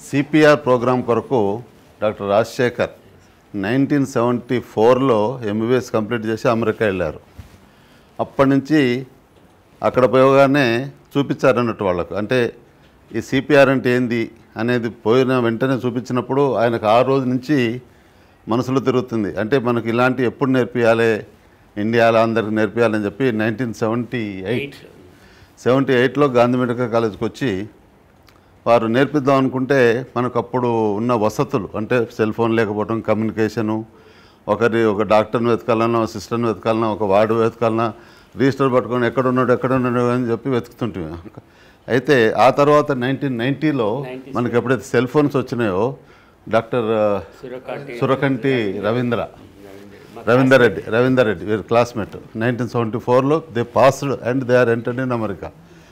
CPR program కొరకు doctor Rajasekhar nineteen seventy ఫోర్లో MBBS complete చేసి అమెరికా వెళ్ళారు అప్పటి నుంచి అక్కడ పోగానే చూపించారన్నట్టు వాళ్ళకు అంటే ఈ సిపిఆర్ అంటే ఏంది అనేది పోయిన వెంటనే చూపించినప్పుడు ఆయనకు ఆ రోజు నుంచి మనసులో తిరుగుతుంది అంటే మనకు ఇలాంటి ఎప్పుడు నేర్పియాలి ఇండియాలో అందరికి నేర్పియాలని చెప్పి నైన్టీన్ సెవెంటీ ఎయిట్ సెవెంటీ ఎయిట్లో గాంధీ మెడికల్ కాలేజ్కి వచ్చి వారు నేర్పిద్దాం అనుకుంటే మనకు అప్పుడు ఉన్న వసతులు అంటే సెల్ ఫోన్ లేకపోవడం కమ్యూనికేషను ఒకరి ఒక డాక్టర్ని వెతకాలన్నా ఒక సిస్టర్ని వెతకాలన్నా ఒక వార్డు వెతకాలన్నా రిజిస్టర్ పట్టుకొని ఎక్కడ ఉన్నాడు ఎక్కడ ఉన్నాడు అని చెప్పి వెతుకుతుంటాం అయితే ఆ తర్వాత నైన్టీన్ నైంటీలో మనకి ఎప్పుడైతే సెల్ ఫోన్స్ వచ్చినాయో డాక్టర్ సురకాటి సురకంటి రవీంద్ర రవీందర్ రెడ్డి రవీందర్ రెడ్డి వీరు క్లాస్మేట్ నైన్టీన్ సెవెంటీ ఫోర్లో they passed and they are entered in America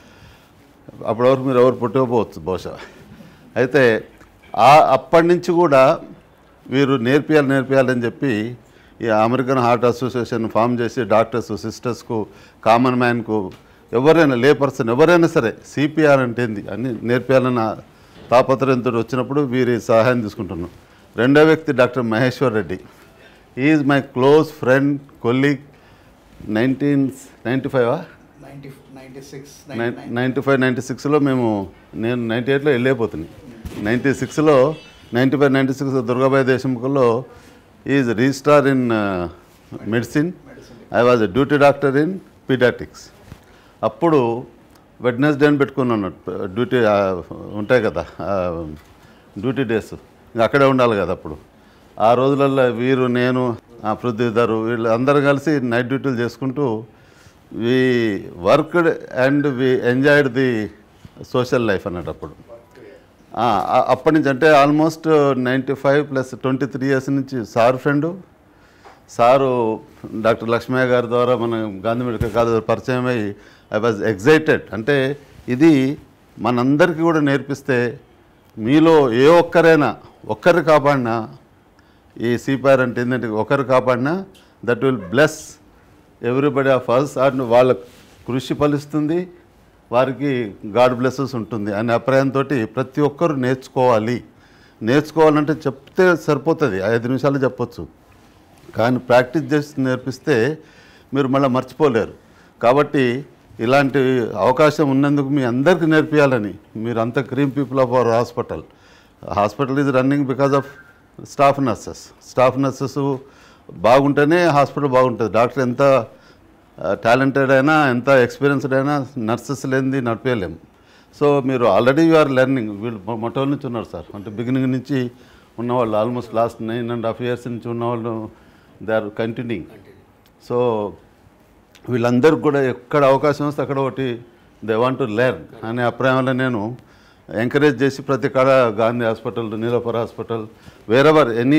అప్పటి వరకు మీరు ఎవరు పుట్టకపోవచ్చు బహుశా అయితే ఆ అప్పటి నుంచి కూడా వీరు నేర్పియాలి నేర్పియాలని చెప్పి ఈ అమెరికన్ హార్ట్ అసోసియేషన్ ఫామ్ చేసి డాక్టర్స్ సిస్టర్స్కు కామన్ మ్యాన్కు ఎవరైనా లే పర్సన్ ఎవరైనా సరే సిపిఆర్ అంటే ఏంది అని నేర్పియాలన్న తాపత్రయంతో వచ్చినప్పుడు వీరి సహాయం తీసుకుంటున్నాం రెండో వ్యక్తి doctor Maheshwar Reddy is my close friend colleague nineteen ninety ఫైవా ninety ninety six ninety five ninety సిక్స్లో మేము నేను నైంటీ ఎయిట్లో వెళ్ళిపోతుంది నైంటీ సిక్స్లో ninety five ninety six Durgabai దేశముఖంలో is registrar in medicine I was duty doctor in paediatrics అప్పుడు వెడ్నెస్డే అని పెట్టుకున్నాను డ్యూటీ ఆ, ఉంటాయి కదా డ్యూటీ డేస్ ఇంకా అక్కడే ఉండాలి కదా అప్పుడు ఆ రోజులలో వీరు నేను ఆ పృథ్వీధరు వీళ్ళు అందరూ కలిసి నైట్ డ్యూటీలు చేసుకుంటూ we worked and we enjoyed the social life అన్నట్టు అప్పుడు ఆ, ఆ- అప్పటి నుంచి అంటే almost ninety five plus twenty three years నుంచి sir friend sir doctor Lakshmaiah గారి ద్వారా మన గాంధీ మెడికల్ కాలేజ్ పరిచయం అయ్యి ఐ వాజ్ ఎగ్జైటెడ్ అంటే ఇది మనందరికీ కూడా నేర్పిస్తే మీలో ఏ ఒక్కరైనా ఒక్కరు కాపాడినా ఈ సిపిఆర్ అంటే ఏంటంటే ఒకరు కాపాడినా that will bless everybody of us and వాళ్ళ కృషి ఫలిస్తుంది వారికి గాడ్ బ్లెస్సెస్ ఉంటుంది అనే అభిప్రాయంతో ప్రతి ఒక్కరు నేర్చుకోవాలి నేర్చుకోవాలంటే చెప్తే సరిపోతుంది ఐదు నిమిషాలు చెప్పొచ్చు కానీ ప్రాక్టీస్ చేసి నేర్పిస్తే మీరు మళ్ళీ మర్చిపోలేరు కాబట్టి ఇలాంటి అవకాశం ఉన్నందుకు మీ అందరికీ నేర్పియాలని మీరు అంత cream people of our hospital hospital is running because of staff nurses staff nurses బాగుంటేనే హాస్పిటల్ బాగుంటుంది డాక్టర్ ఎంత టాలెంటెడ్ అయినా ఎంత ఎక్స్పీరియన్స్డ్ అయినా నర్సెస్ లేనిది నడిపేయలేము సో మీరు ఆల్రెడీ యు ఆర్ లెర్నింగ్ వీళ్ళు మొ- మొట్టమొదటి నుంచి ఉన్నారు సార్ అంటే బిగినింగ్ నుంచి ఉన్నవాళ్ళు almost last nine and half years నుంచి ఉన్నవాళ్ళు దే ఆర్ కంటిన్యూయింగ్ సో వీళ్ళందరికీ కూడా ఎక్కడ అవకాశం వస్తే అక్కడ ఒకటి దే వాంట్ టు లెర్న్ అనే అభిప్రాయంలో నేను ఎంకరేజ్ చేసి ప్రతి కాడ Gandhi hospital Niloufer hospital wherever any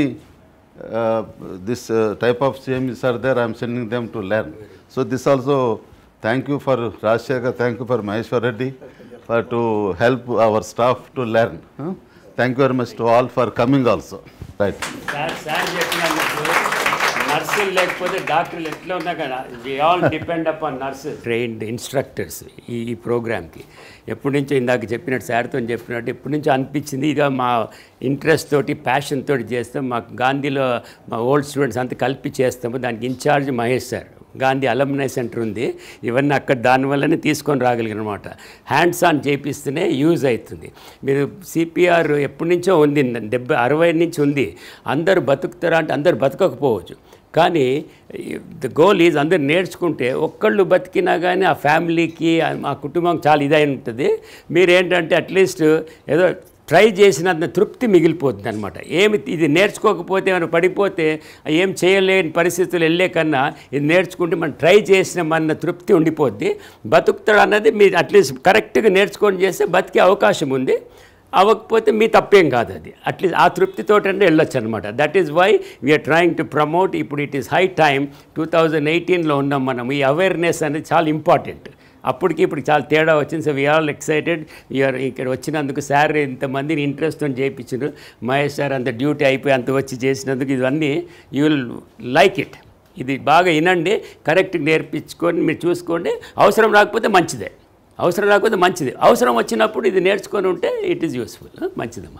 this type of CMEs are there I'm sending them to learn so this also thank you for Rajasekhar thank you for Maheshwar Reddy for to help our staff to learn thank you very much to all for coming also right sir sir చెప్పినట్టు నర్సులు లేకపోతే డాక్టర్లు ఎట్లా ఉన్నా కదా we all depend upon nurses trained instructors ఈ ఈ ప్రోగ్రామ్కి ఎప్పటి నుంచో ఇందాక చెప్పినట్టు సార్తో చెప్పినట్టు ఎప్పటి నుంచో అనిపించింది ఇక మా ఇంట్రెస్ట్ తోటి ప్యాషన్ తోటి చేస్తాం మాకు గాంధీలో మా ఓల్డ్ స్టూడెంట్స్ అంతా కలిపి చేస్తాము దానికి incharge Mahesh sir Gandhi alumni centre ఉంది ఇవన్నీ అక్కడ దానివల్లనే తీసుకొని రాగలిగిన అనమాట హ్యాండ్స్ ఆన్ చేపిస్తేనే యూజ్ అవుతుంది మీరు సిపిఆర్ ఎప్పటి నుంచో ఉంది డెబ్బై అరవై నుంచి ఉంది అందరు బతుకుతారా అంటే అందరు బతకకపోవచ్చు కానీ ద గోల్ ఈజ్ అందరు నేర్చుకుంటే ఒక్కళ్ళు బతికినా కానీ ఆ ఫ్యామిలీకి ఆ- ఆ కుటుంబం చాలా ఇదై ఉంటుంది మీరేంటంటే అట్లీస్ట్ ఏదో ట్రై చేసినంత తృప్తి మిగిలిపోతుంది అనమాట ఏమి ఇది నేర్చుకోకపోతే మనం పడిపోతే ఏం చేయలేని పరిస్థితులు వెళ్ళే కన్నా ఇది నేర్చుకుంటే మనం ట్రై చేసినామన్న తృప్తి ఉండిపోద్ది బతుకుతాడు అన్నది మీరు అట్లీస్ట్ కరెక్ట్గా నేర్చుకొని చేస్తే బతికే అవకాశం ఉంది అవ్వకపోతే మీ తప్పేం కాదు అది అట్లీస్ట్ ఆ తృప్తితోటి అంటే వెళ్ళొచ్చు అనమాట that is why we're trying to promote ఇప్పుడు it is high time two thousand ఎయిటీన్లో ఉన్నాం మనం ఈ అవేర్నెస్ అనేది చాలా ఇంపార్టెంట్ అప్పటికి ఇప్పుడు చాలా తేడా వచ్చింది సో వీఆర్ ఎక్సైటెడ్ వీఆర్ ఇక్కడ వచ్చినందుకు సార్ ఇంతమందిని ఇంట్రెస్ట్తో చేయించారు మహేష్ సార్ అంత డ్యూటీ అయిపోయి అంత వచ్చి చేసినందుకు ఇవన్నీ యూ విల్ లైక్ ఇట్ ఇది బాగా వినండి కరెక్ట్ నేర్పించుకొని మీరు చూసుకోండి అవసరం రాకపోతే మంచిదే అవసరం లేకపోతే మంచిది అవసరం వచ్చినప్పుడు ఇది నేర్చుకొని ఉంటే ఇట్ ఈస్ యూస్ఫుల్ మంచిదమ్మా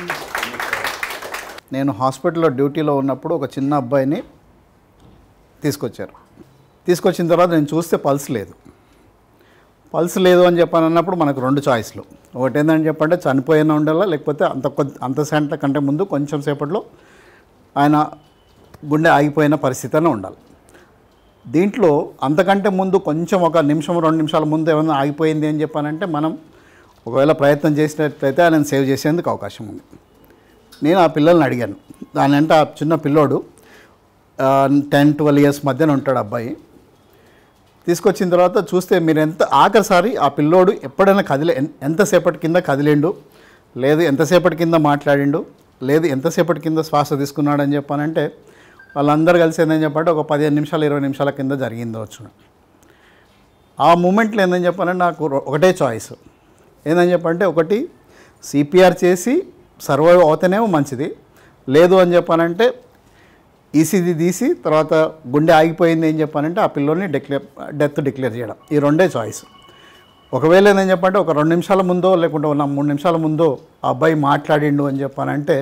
నేను హాస్పిటల్లో డ్యూటీలో ఉన్నప్పుడు ఒక చిన్న అబ్బాయిని తీసుకొచ్చారు తీసుకొచ్చిన తర్వాత నేను చూస్తే పల్స్ లేదు పల్స్ లేదు అని చెప్పని అన్నప్పుడు మనకు రెండు చాయిస్లు ఒకటి ఏంటని చెప్పంటే చనిపోయిన ఉండాలా లేకపోతే అంత కొద్ది అంత సెంట కంటే ముందు కొంచెం సేపట్లో ఆయన గుండె ఆగిపోయిన పరిస్థితి అనే ఉండాలి దీంట్లో అంతకంటే ముందు కొంచెం ఒక నిమిషం రెండు నిమిషాల ముందు ఏమైనా ఆగిపోయింది అని చెప్పానంటే మనం ఒకవేళ ప్రయత్నం చేసినట్లయితే ఆయన సేవ్ చేసేందుకు అవకాశం ఉంది నేను ఆ పిల్లల్ని అడిగాను దాని అంటే ఆ చిన్న పిల్లోడు టెన్ ట్వెల్వ్ ఇయర్స్ మధ్యన ఉంటాడు అబ్బాయి తీసుకొచ్చిన తర్వాత చూస్తే మీరు ఎంత ఆఖరిసారి ఆ పిల్లోడు ఎప్పుడైనా కదిలే ఎన్- ఎంతసేపటి కింద కదిలిండు లేదు ఎంతసేపటి కింద మాట్లాడిండు లేదు ఎంతసేపటి కింద శ్వాస తీసుకున్నాడు అని చెప్పానంటే వాళ్ళందరూ కలిసి ఏందని చెప్పంటే ఒక పదిహేను నిమిషాలు ఇరవై నిమిషాల కింద జరిగింది వచ్చు ఆ మూమెంట్లో ఏందని చెప్పాలంటే నాకు రొ- ఒకటే చాయిస్ ఏందని చెప్పంటే ఒకటి సిపిఆర్ చేసి సర్వైవ్ అవుతేనేమో మంచిది లేదు అని చెప్పానంటే ఈసీజీ తీసి తర్వాత గుండె ఆగిపోయింది అని చెప్పానంటే ఆ పిల్లోని డిక్లేర్ డెత్ డిక్లేర్ చేయడం ఈ రెండే చాయిస్ ఒకవేళ ఏందని చెప్పంటే ఒక రెండు నిమిషాల ముందో లేకుంటే ఉన్న మూడు నిమిషాల ముందో ఆ అబ్బాయి మాట్లాడిండు అని చెప్పానంటే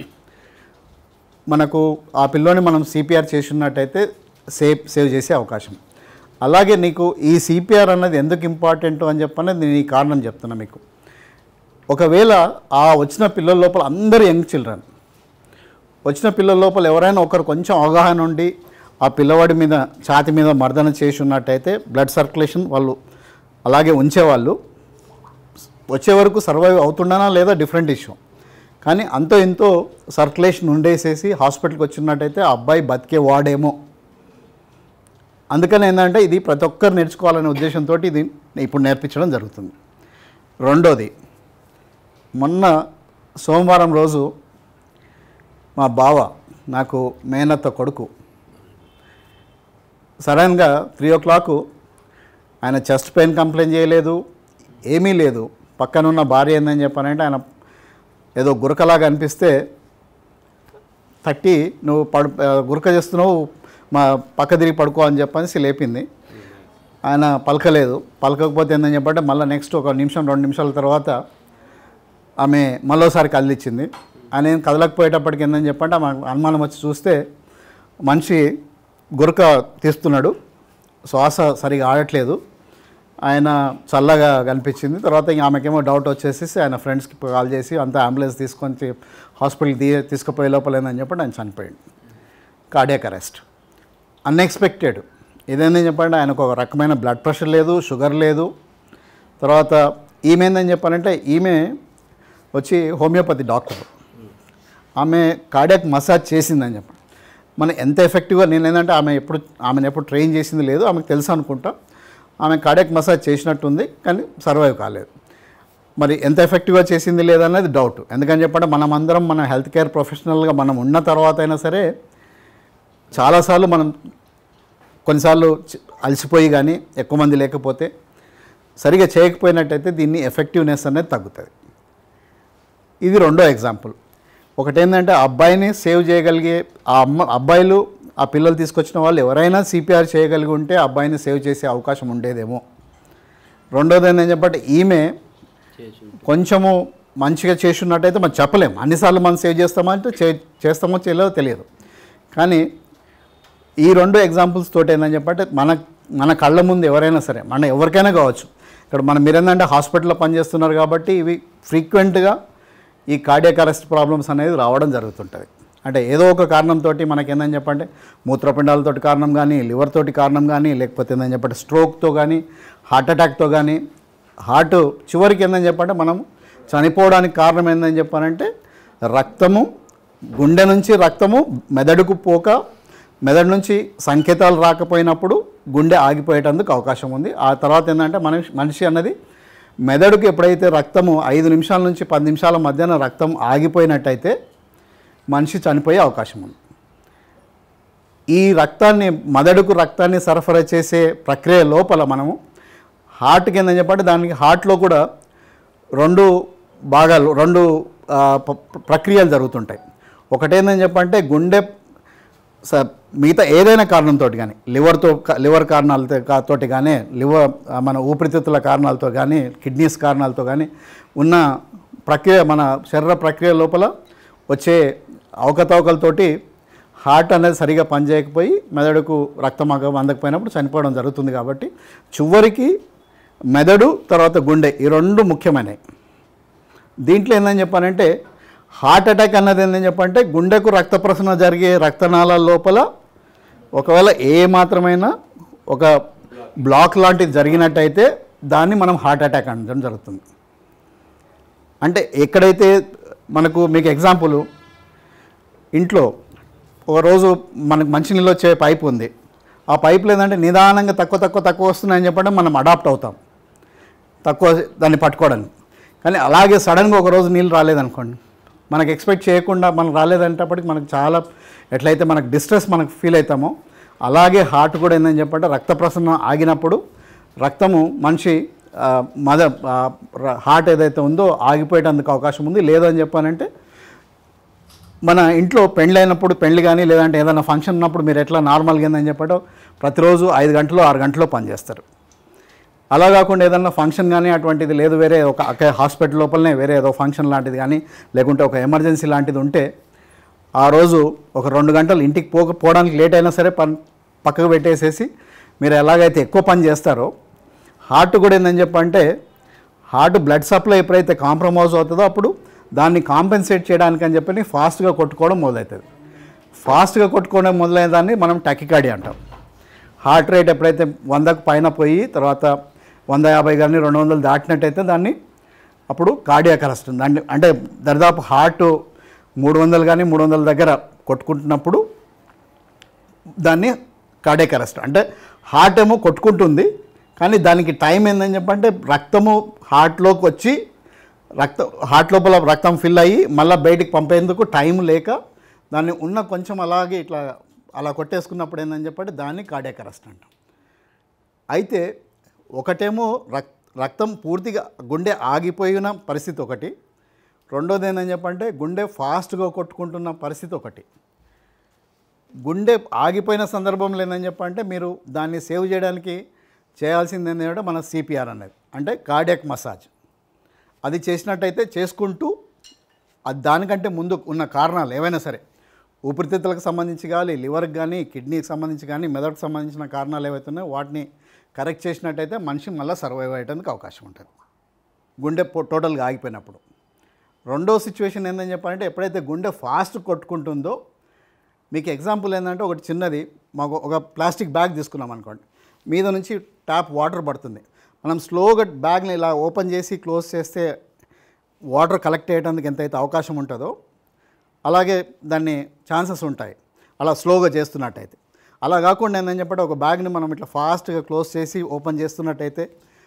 మనకు ఆ పిల్లోని మనం సిపిఆర్ చేసినట్టయితే సేవ్ సేవ్ చేసే అవకాశం అలాగే నీకు ఈ సిపిఆర్ అన్నది ఎందుకు ఇంపార్టెంట్ అని చెప్పఅనేది నేను ఈ కారణం చెప్తున్నా మీకు ఒకవేళ ఆ వచ్చిన పిల్లల లోపల అందరు యంగ్ చిల్డ్రన్ వచ్చిన పిల్లల లోపల ఎవరైనా ఒకరు కొంచెం అవగాహన ఉండి ఆ పిల్లవాడి మీద ఛాతి మీద మర్దన చేసి ఉన్నట్టయితే బ్లడ్ సర్క్యులేషన్ వాళ్ళు అలాగే ఉంచేవాళ్ళు వచ్చే వరకు సర్వైవ్ అవుతుండనా లేదా డిఫరెంట్ ఇష్యూ కానీ అంతో ఇంతో సర్క్యులేషన్ ఉండేసేసి హాస్పిటల్కి వచ్చినట్టయితే ఆ అబ్బాయి బతికే వాడేమో అందుకని ఏంటంటే ఇది ప్రతి ఒక్కరు నేర్చుకోవాలనే ఉద్దేశంతో ఇది ఇప్పుడు నేర్పించడం జరుగుతుంది రెండోది మొన్న సోమవారం రోజు మా బావ నాకు మేనత్త కొడుకు సడన్గా త్రీ ఓ క్లాక్ ఆయన చెస్ట్ పెయిన్ కంప్లైంట్ చేయలేదు ఏమీ లేదు పక్కనున్న భార్య ఏందని చెప్పానంటే ఆయన ఏదో గురకలాగా అనిపిస్తే తట్టి నువ్వు పడు ఆ, గురక చేస్తున్నావు మా పక్క తిరిగి పడుకో అని చెప్పనేసి లేపింది ఆయన పలకలేదు పలకకపోతే ఏందని చెప్పంటే మళ్ళీ నెక్స్ట్ ఒక నిమిషం రెండు నిమిషాల తర్వాత ఆమె మళ్ళోసారి కదిలిచ్చింది ఆయన ఏం కదలకపోయేటప్పటికి ఏందని చెప్పంటే ఆమె అనుమానం వచ్చి చూస్తే మనిషి గురక తీస్తున్నాడు శ్వాస సరిగా ఆడట్లేదు ఆయన చల్లగా కనిపించింది తర్వాత ఇంక ఆమెకేమో డౌట్ వచ్చేసి ఆయన ఫ్రెండ్స్కి కాల్ చేసి అంతా అంబులెన్స్ తీసుకొని తీ- హాస్పిటల్కి తీ తీసుకుపోయే లోపల ఏందని చెప్పండి ఆయన చనిపోయాడు కార్డియాక్ అరెస్ట్ అన్ఎక్స్పెక్టెడ్ ఇదేందని చెప్పండి ఆయనకు ఒక రకమైన బ్లడ్ ప్రెషర్ లేదు షుగర్ లేదు తర్వాత ఈమె ఏందని చెప్పాలంటే ఈమె వచ్చి హోమియోపతి డాక్టర్ ఆమె కార్డియాక్ మసాజ్ చేసిందని చెప్పండి మన ఎంత ఎఫెక్టివ్గా నేను ఏంటంటే ఆమె ఎప్పుడు ఆమెను ఎప్పుడు ట్రైన్ చేసింది లేదు ఆమెకు తెలుసు అనుకుంటా ఆమె కార్డియాక్ మసాజ్ చేసినట్టుంది కానీ సర్వైవ్ కాలేదు మరి ఎంత ఎఫెక్టివ్గా చేసింది లేదన్నది డౌట్ ఎందుకని చెప్పంటే మనం అందరం మన హెల్త్ కేర్ ప్రొఫెషనల్గా మనం ఉన్న తర్వాత అయినా సరే చాలాసార్లు మనం కొన్నిసార్లు చ- అలసిపోయి కానీ ఎక్కువ మంది లేకపోతే సరిగా చేయకపోయినట్టయితే దీన్ని ఎఫెక్టివ్నెస్ అనేది తగ్గుతుంది ఇది రెండో ఎగ్జాంపుల్ ఒకటేంటంటే ఆ అబ్బాయిని సేవ్ చేయగలిగే ఆ అమ్మ అబ్బాయిలు ఆ పిల్లలు తీసుకొచ్చిన వాళ్ళు ఎవరైనా సిపిఆర్ చేయగలిగి ఉంటే ఆ అబ్బాయిని సేవ్ చేసే అవకాశం ఉండేదేమో రెండోది ఏంటని చెప్పంటే ఈమె కొంచెము మంచిగా చేస్తున్నట్టయితే మనం చెప్పలేం అన్నిసార్లు మనం సేవ్ చేస్తామంటే చే చేస్తామో చేయలేదో తెలియదు కానీ ఈ రెండు ఎగ్జాంపుల్స్ తోటి ఏంటని చెప్పంటే మన మన కళ్ళ ముందు ఎవరైనా సరే మన ఎవరికైనా కావచ్చు ఇక్కడ మనం మీరేందంటే హాస్పిటల్లో పనిచేస్తున్నారు కాబట్టి ఇవి ఫ్రీక్వెంట్గా ఈ కార్డియాక్ అరెస్ట్ ప్రాబ్లమ్స్ అనేది రావడం జరుగుతుంటుంది అంటే ఏదో ఒక కారణంతో మనకి ఏందని చెప్పంటే మూత్రపిండాలతోటి కారణం కానీ లివర్ తోటి కారణం కానీ లేకపోతే ఏందని చెప్పంటే స్ట్రోక్తో కానీ హార్ట్ అటాక్తో కానీ హార్ట్ చివరికి ఏందని చెప్పంటే మనం చనిపోవడానికి కారణం ఏందని చెప్పానంటే రక్తము గుండె నుంచి రక్తము మెదడుకు పోక మెదడు నుంచి సంకేతాలు రాకపోయినప్పుడు గుండె ఆగిపోయేటందుకు అవకాశం ఉంది ఆ తర్వాత ఏంటంటే మనిషి మనిషి అన్నది మెదడుకు ఎప్పుడైతే రక్తము ఐదు నిమిషాల నుంచి పది నిమిషాల మధ్యన రక్తం ఆగిపోయినట్టయితే మనిషి చనిపోయే అవకాశం ఉంది ఈ రక్తాన్ని మెదడుకు రక్తాన్ని సరఫరా చేసే ప్రక్రియ లోపల మనము హార్ట్కి ఏందని చెప్పంటే దానికి హార్ట్లో కూడా రెండు భాగాలు రెండు ఆ, ప- ప్రక్రియలు జరుగుతుంటాయి ఒకటేందని చెప్పంటే గుండె స మిగతా ఏదైనా కారణంతో కానీ లివర్తో లివర్ కారణాలతో కా- తోటి కానీ లివర్ ఆ, మన ఊపిరితిత్తుల కారణాలతో కానీ కిడ్నీస్ కారణాలతో కానీ ఉన్న ప్రక్రియ మన శరీర ప్రక్రియ లోపల వచ్చే అవకతవకలతోటి హార్ట్ అనేది సరిగా పనిచేయకపోయి మెదడుకు రక్తం అగ- అందకపోయినప్పుడు చనిపోవడం జరుగుతుంది కాబట్టి చివరికి మెదడు తర్వాత గుండె ఈ రెండు ముఖ్యమైనవి దీంట్లో ఏందని చెప్పానంటే హార్ట్ అటాక్ అన్నది ఏందని చెప్పంటే గుండెకు రక్త ప్రసరణ జరిగే రక్తనాళాల లోపల ఒకవేళ ఏ మాత్రమైనా ఒక బ్లాక్ లాంటిది జరిగినట్టయితే దాన్ని మనం హార్ట్ అటాక్ అనడం జరుగుతుంది అంటే ఎక్కడైతే మనకు మీకు ఎగ్జాంపుల్ ఇంట్లో ఒక రోజు మనకు మంచినీళ్ళు వచ్చే పైప్ ఉంది ఆ పైపులు ఏంటంటే నిదానంగా తక్కువ తక్కువ తక్కువ వస్తున్నాయని చెప్పడం మనం అడాప్ట్ అవుతాం తక్కువ దాన్ని పట్టుకోవడానికి కానీ అలాగే సడన్గా ఒక రోజు నీళ్ళు రాలేదనుకోండి మనకు ఎక్స్పెక్ట్ చేయకుండా మనకు రాలేదంటప్పటికి మనకు చాలా ఎట్లయితే మనకు డిస్ట్రెస్ మనకు ఫీల్ అవుతామో అలాగే హార్ట్ కూడా ఏందని చెప్పంటే రక్త ప్రసరణ ఆగినప్పుడు రక్తము మనిషి ఆ, మద ఆ, ర- హార్ట్ ఏదైతే ఉందో ఆగిపోయేటందుకు అవకాశం ఉంది లేదని చెప్పానంటే మన ఇంట్లో పెళ్ళి అయినప్పుడు పెళ్లి కానీ లేదంటే ఏదైనా ఫంక్షన్ ఉన్నప్పుడు మీరు ఎట్లా నార్మల్గా ఏందని చెప్పటం ప్రతిరోజు ఐదు గంటలు ఆరు గంటలు పనిచేస్తారు అలా కాకుండా ఏదన్నా ఫంక్షన్ కానీ అటువంటిది లేదు వేరే ఒక అక్కడ హాస్పిటల్ లోపలనే వేరే ఏదో ఫంక్షన్ లాంటిది కానీ లేకుంటే ఒక ఎమర్జెన్సీ లాంటిది ఉంటే ఆ రోజు ఒక రెండు గంటలు ఇంటికి పోక పోవడానికి లేట్ అయినా సరే పన్ పక్కకు పెట్టేసేసి మీరు ఎలాగైతే ఎక్కువ పని చేస్తారో హార్ట్ కూడా ఏందని చెప్పంటే హార్ట్ బ్లడ్ సప్లై ఎప్పుడైతే కాంప్రమైజ్ అవుతుందో అప్పుడు దాన్ని కాంపెన్సేట్ చేయడానికి అని చెప్పి ఫాస్ట్గా కొట్టుకోవడం మొదలవుతుంది ఫాస్ట్గా కొట్టుకోవడం మొదలైన దాన్ని మనం టకికాడి అంటాం హార్ట్ రేట్ ఎప్పుడైతే వందకు పైన పోయి తర్వాత వంద యాభై కానీ రెండు వందలు దాటినట్టయితే దాన్ని అప్పుడు కార్డియాక్ అరెస్ట్ దాన్ని అంటే దరిదాపు హార్ట్ మూడు వందలు కానీ మూడు వందల దగ్గర కొట్టుకుంటున్నప్పుడు దాన్ని కార్డియాక్ అరెస్ట్ అంటే హార్ట్ ఏమో కొట్టుకుంటుంది కానీ దానికి టైం ఏందని చెప్పంటే రక్తము హార్ట్లోకి వచ్చి రక్త హార్ట్ లోపల రక్తం ఫిల్ అయ్యి మళ్ళీ బయటికి పంపేందుకు టైం లేక దాన్ని ఉన్న కొంచెం అలాగే ఇట్లా అలా కొట్టేసుకున్నప్పుడు ఏందని చెప్పంటే దాన్ని కార్డియాక్ అరెస్ట్ అంటాం అయితే ఒకటేమో రక్ రక్తం పూర్తిగా గుండె ఆగిపోయిన పరిస్థితి ఒకటి రెండోది ఏందని చెప్పంటే గుండె ఫాస్ట్గా కొట్టుకుంటున్న పరిస్థితి ఒకటి గుండె ఆగిపోయిన సందర్భంలో ఏందని చెప్పంటే మీరు దాన్ని సేవ్ చేయడానికి చేయాల్సింది ఏంటంటే మన సిపిఆర్ అనేది అంటే కార్డియాక్ మసాజ్ అది చేసినట్టయితే చేసుకుంటూ అది దానికంటే ముందు ఉన్న కారణాలు ఏవైనా సరే ఊపిరితిత్తులకు సంబంధించి కానీ లివర్కి కానీ కిడ్నీకి సంబంధించి కానీ మెదడుకు సంబంధించిన కారణాలు ఏవైతే ఉన్నాయో వాటిని కరెక్ట్ చేసినట్టయితే మనిషి మళ్ళీ సర్వైవ్ అయ్యేందుకు అవకాశం ఉంటుంది గుండె పొ- టోటల్గా ఆగిపోయినప్పుడు రెండో సిచ్యువేషన్ ఏంటని చెప్పాలంటే ఎప్పుడైతే గుండె ఫాస్ట్ కొట్టుకుంటుందో మీకు ఎగ్జాంపుల్ ఏంటంటే ఒకటి చిన్నది మాకు ఒక ప్లాస్టిక్ బ్యాగ్ తీసుకున్నాం అనుకోండి మీద నుంచి ట్యాప్ వాటర్ పడుతుంది మనం స్లోగా బ్యాగ్ని ఇలా ఓపెన్ చేసి క్లోజ్ చేస్తే వాటర్ కలెక్ట్ చేయడానికి ఎంతైతే అవకాశం ఉంటుందో అలాగే దాన్ని ఛాన్సెస్ ఉంటాయి అలా స్లోగా చేస్తున్నట్టయితే అలా కాకుండా ఏంటని చెప్పంటే ఒక బ్యాగ్ని మనం ఇట్లా ఫాస్ట్గా క్లోజ్ చేసి ఓపెన్ చేస్తున్నట్టయితే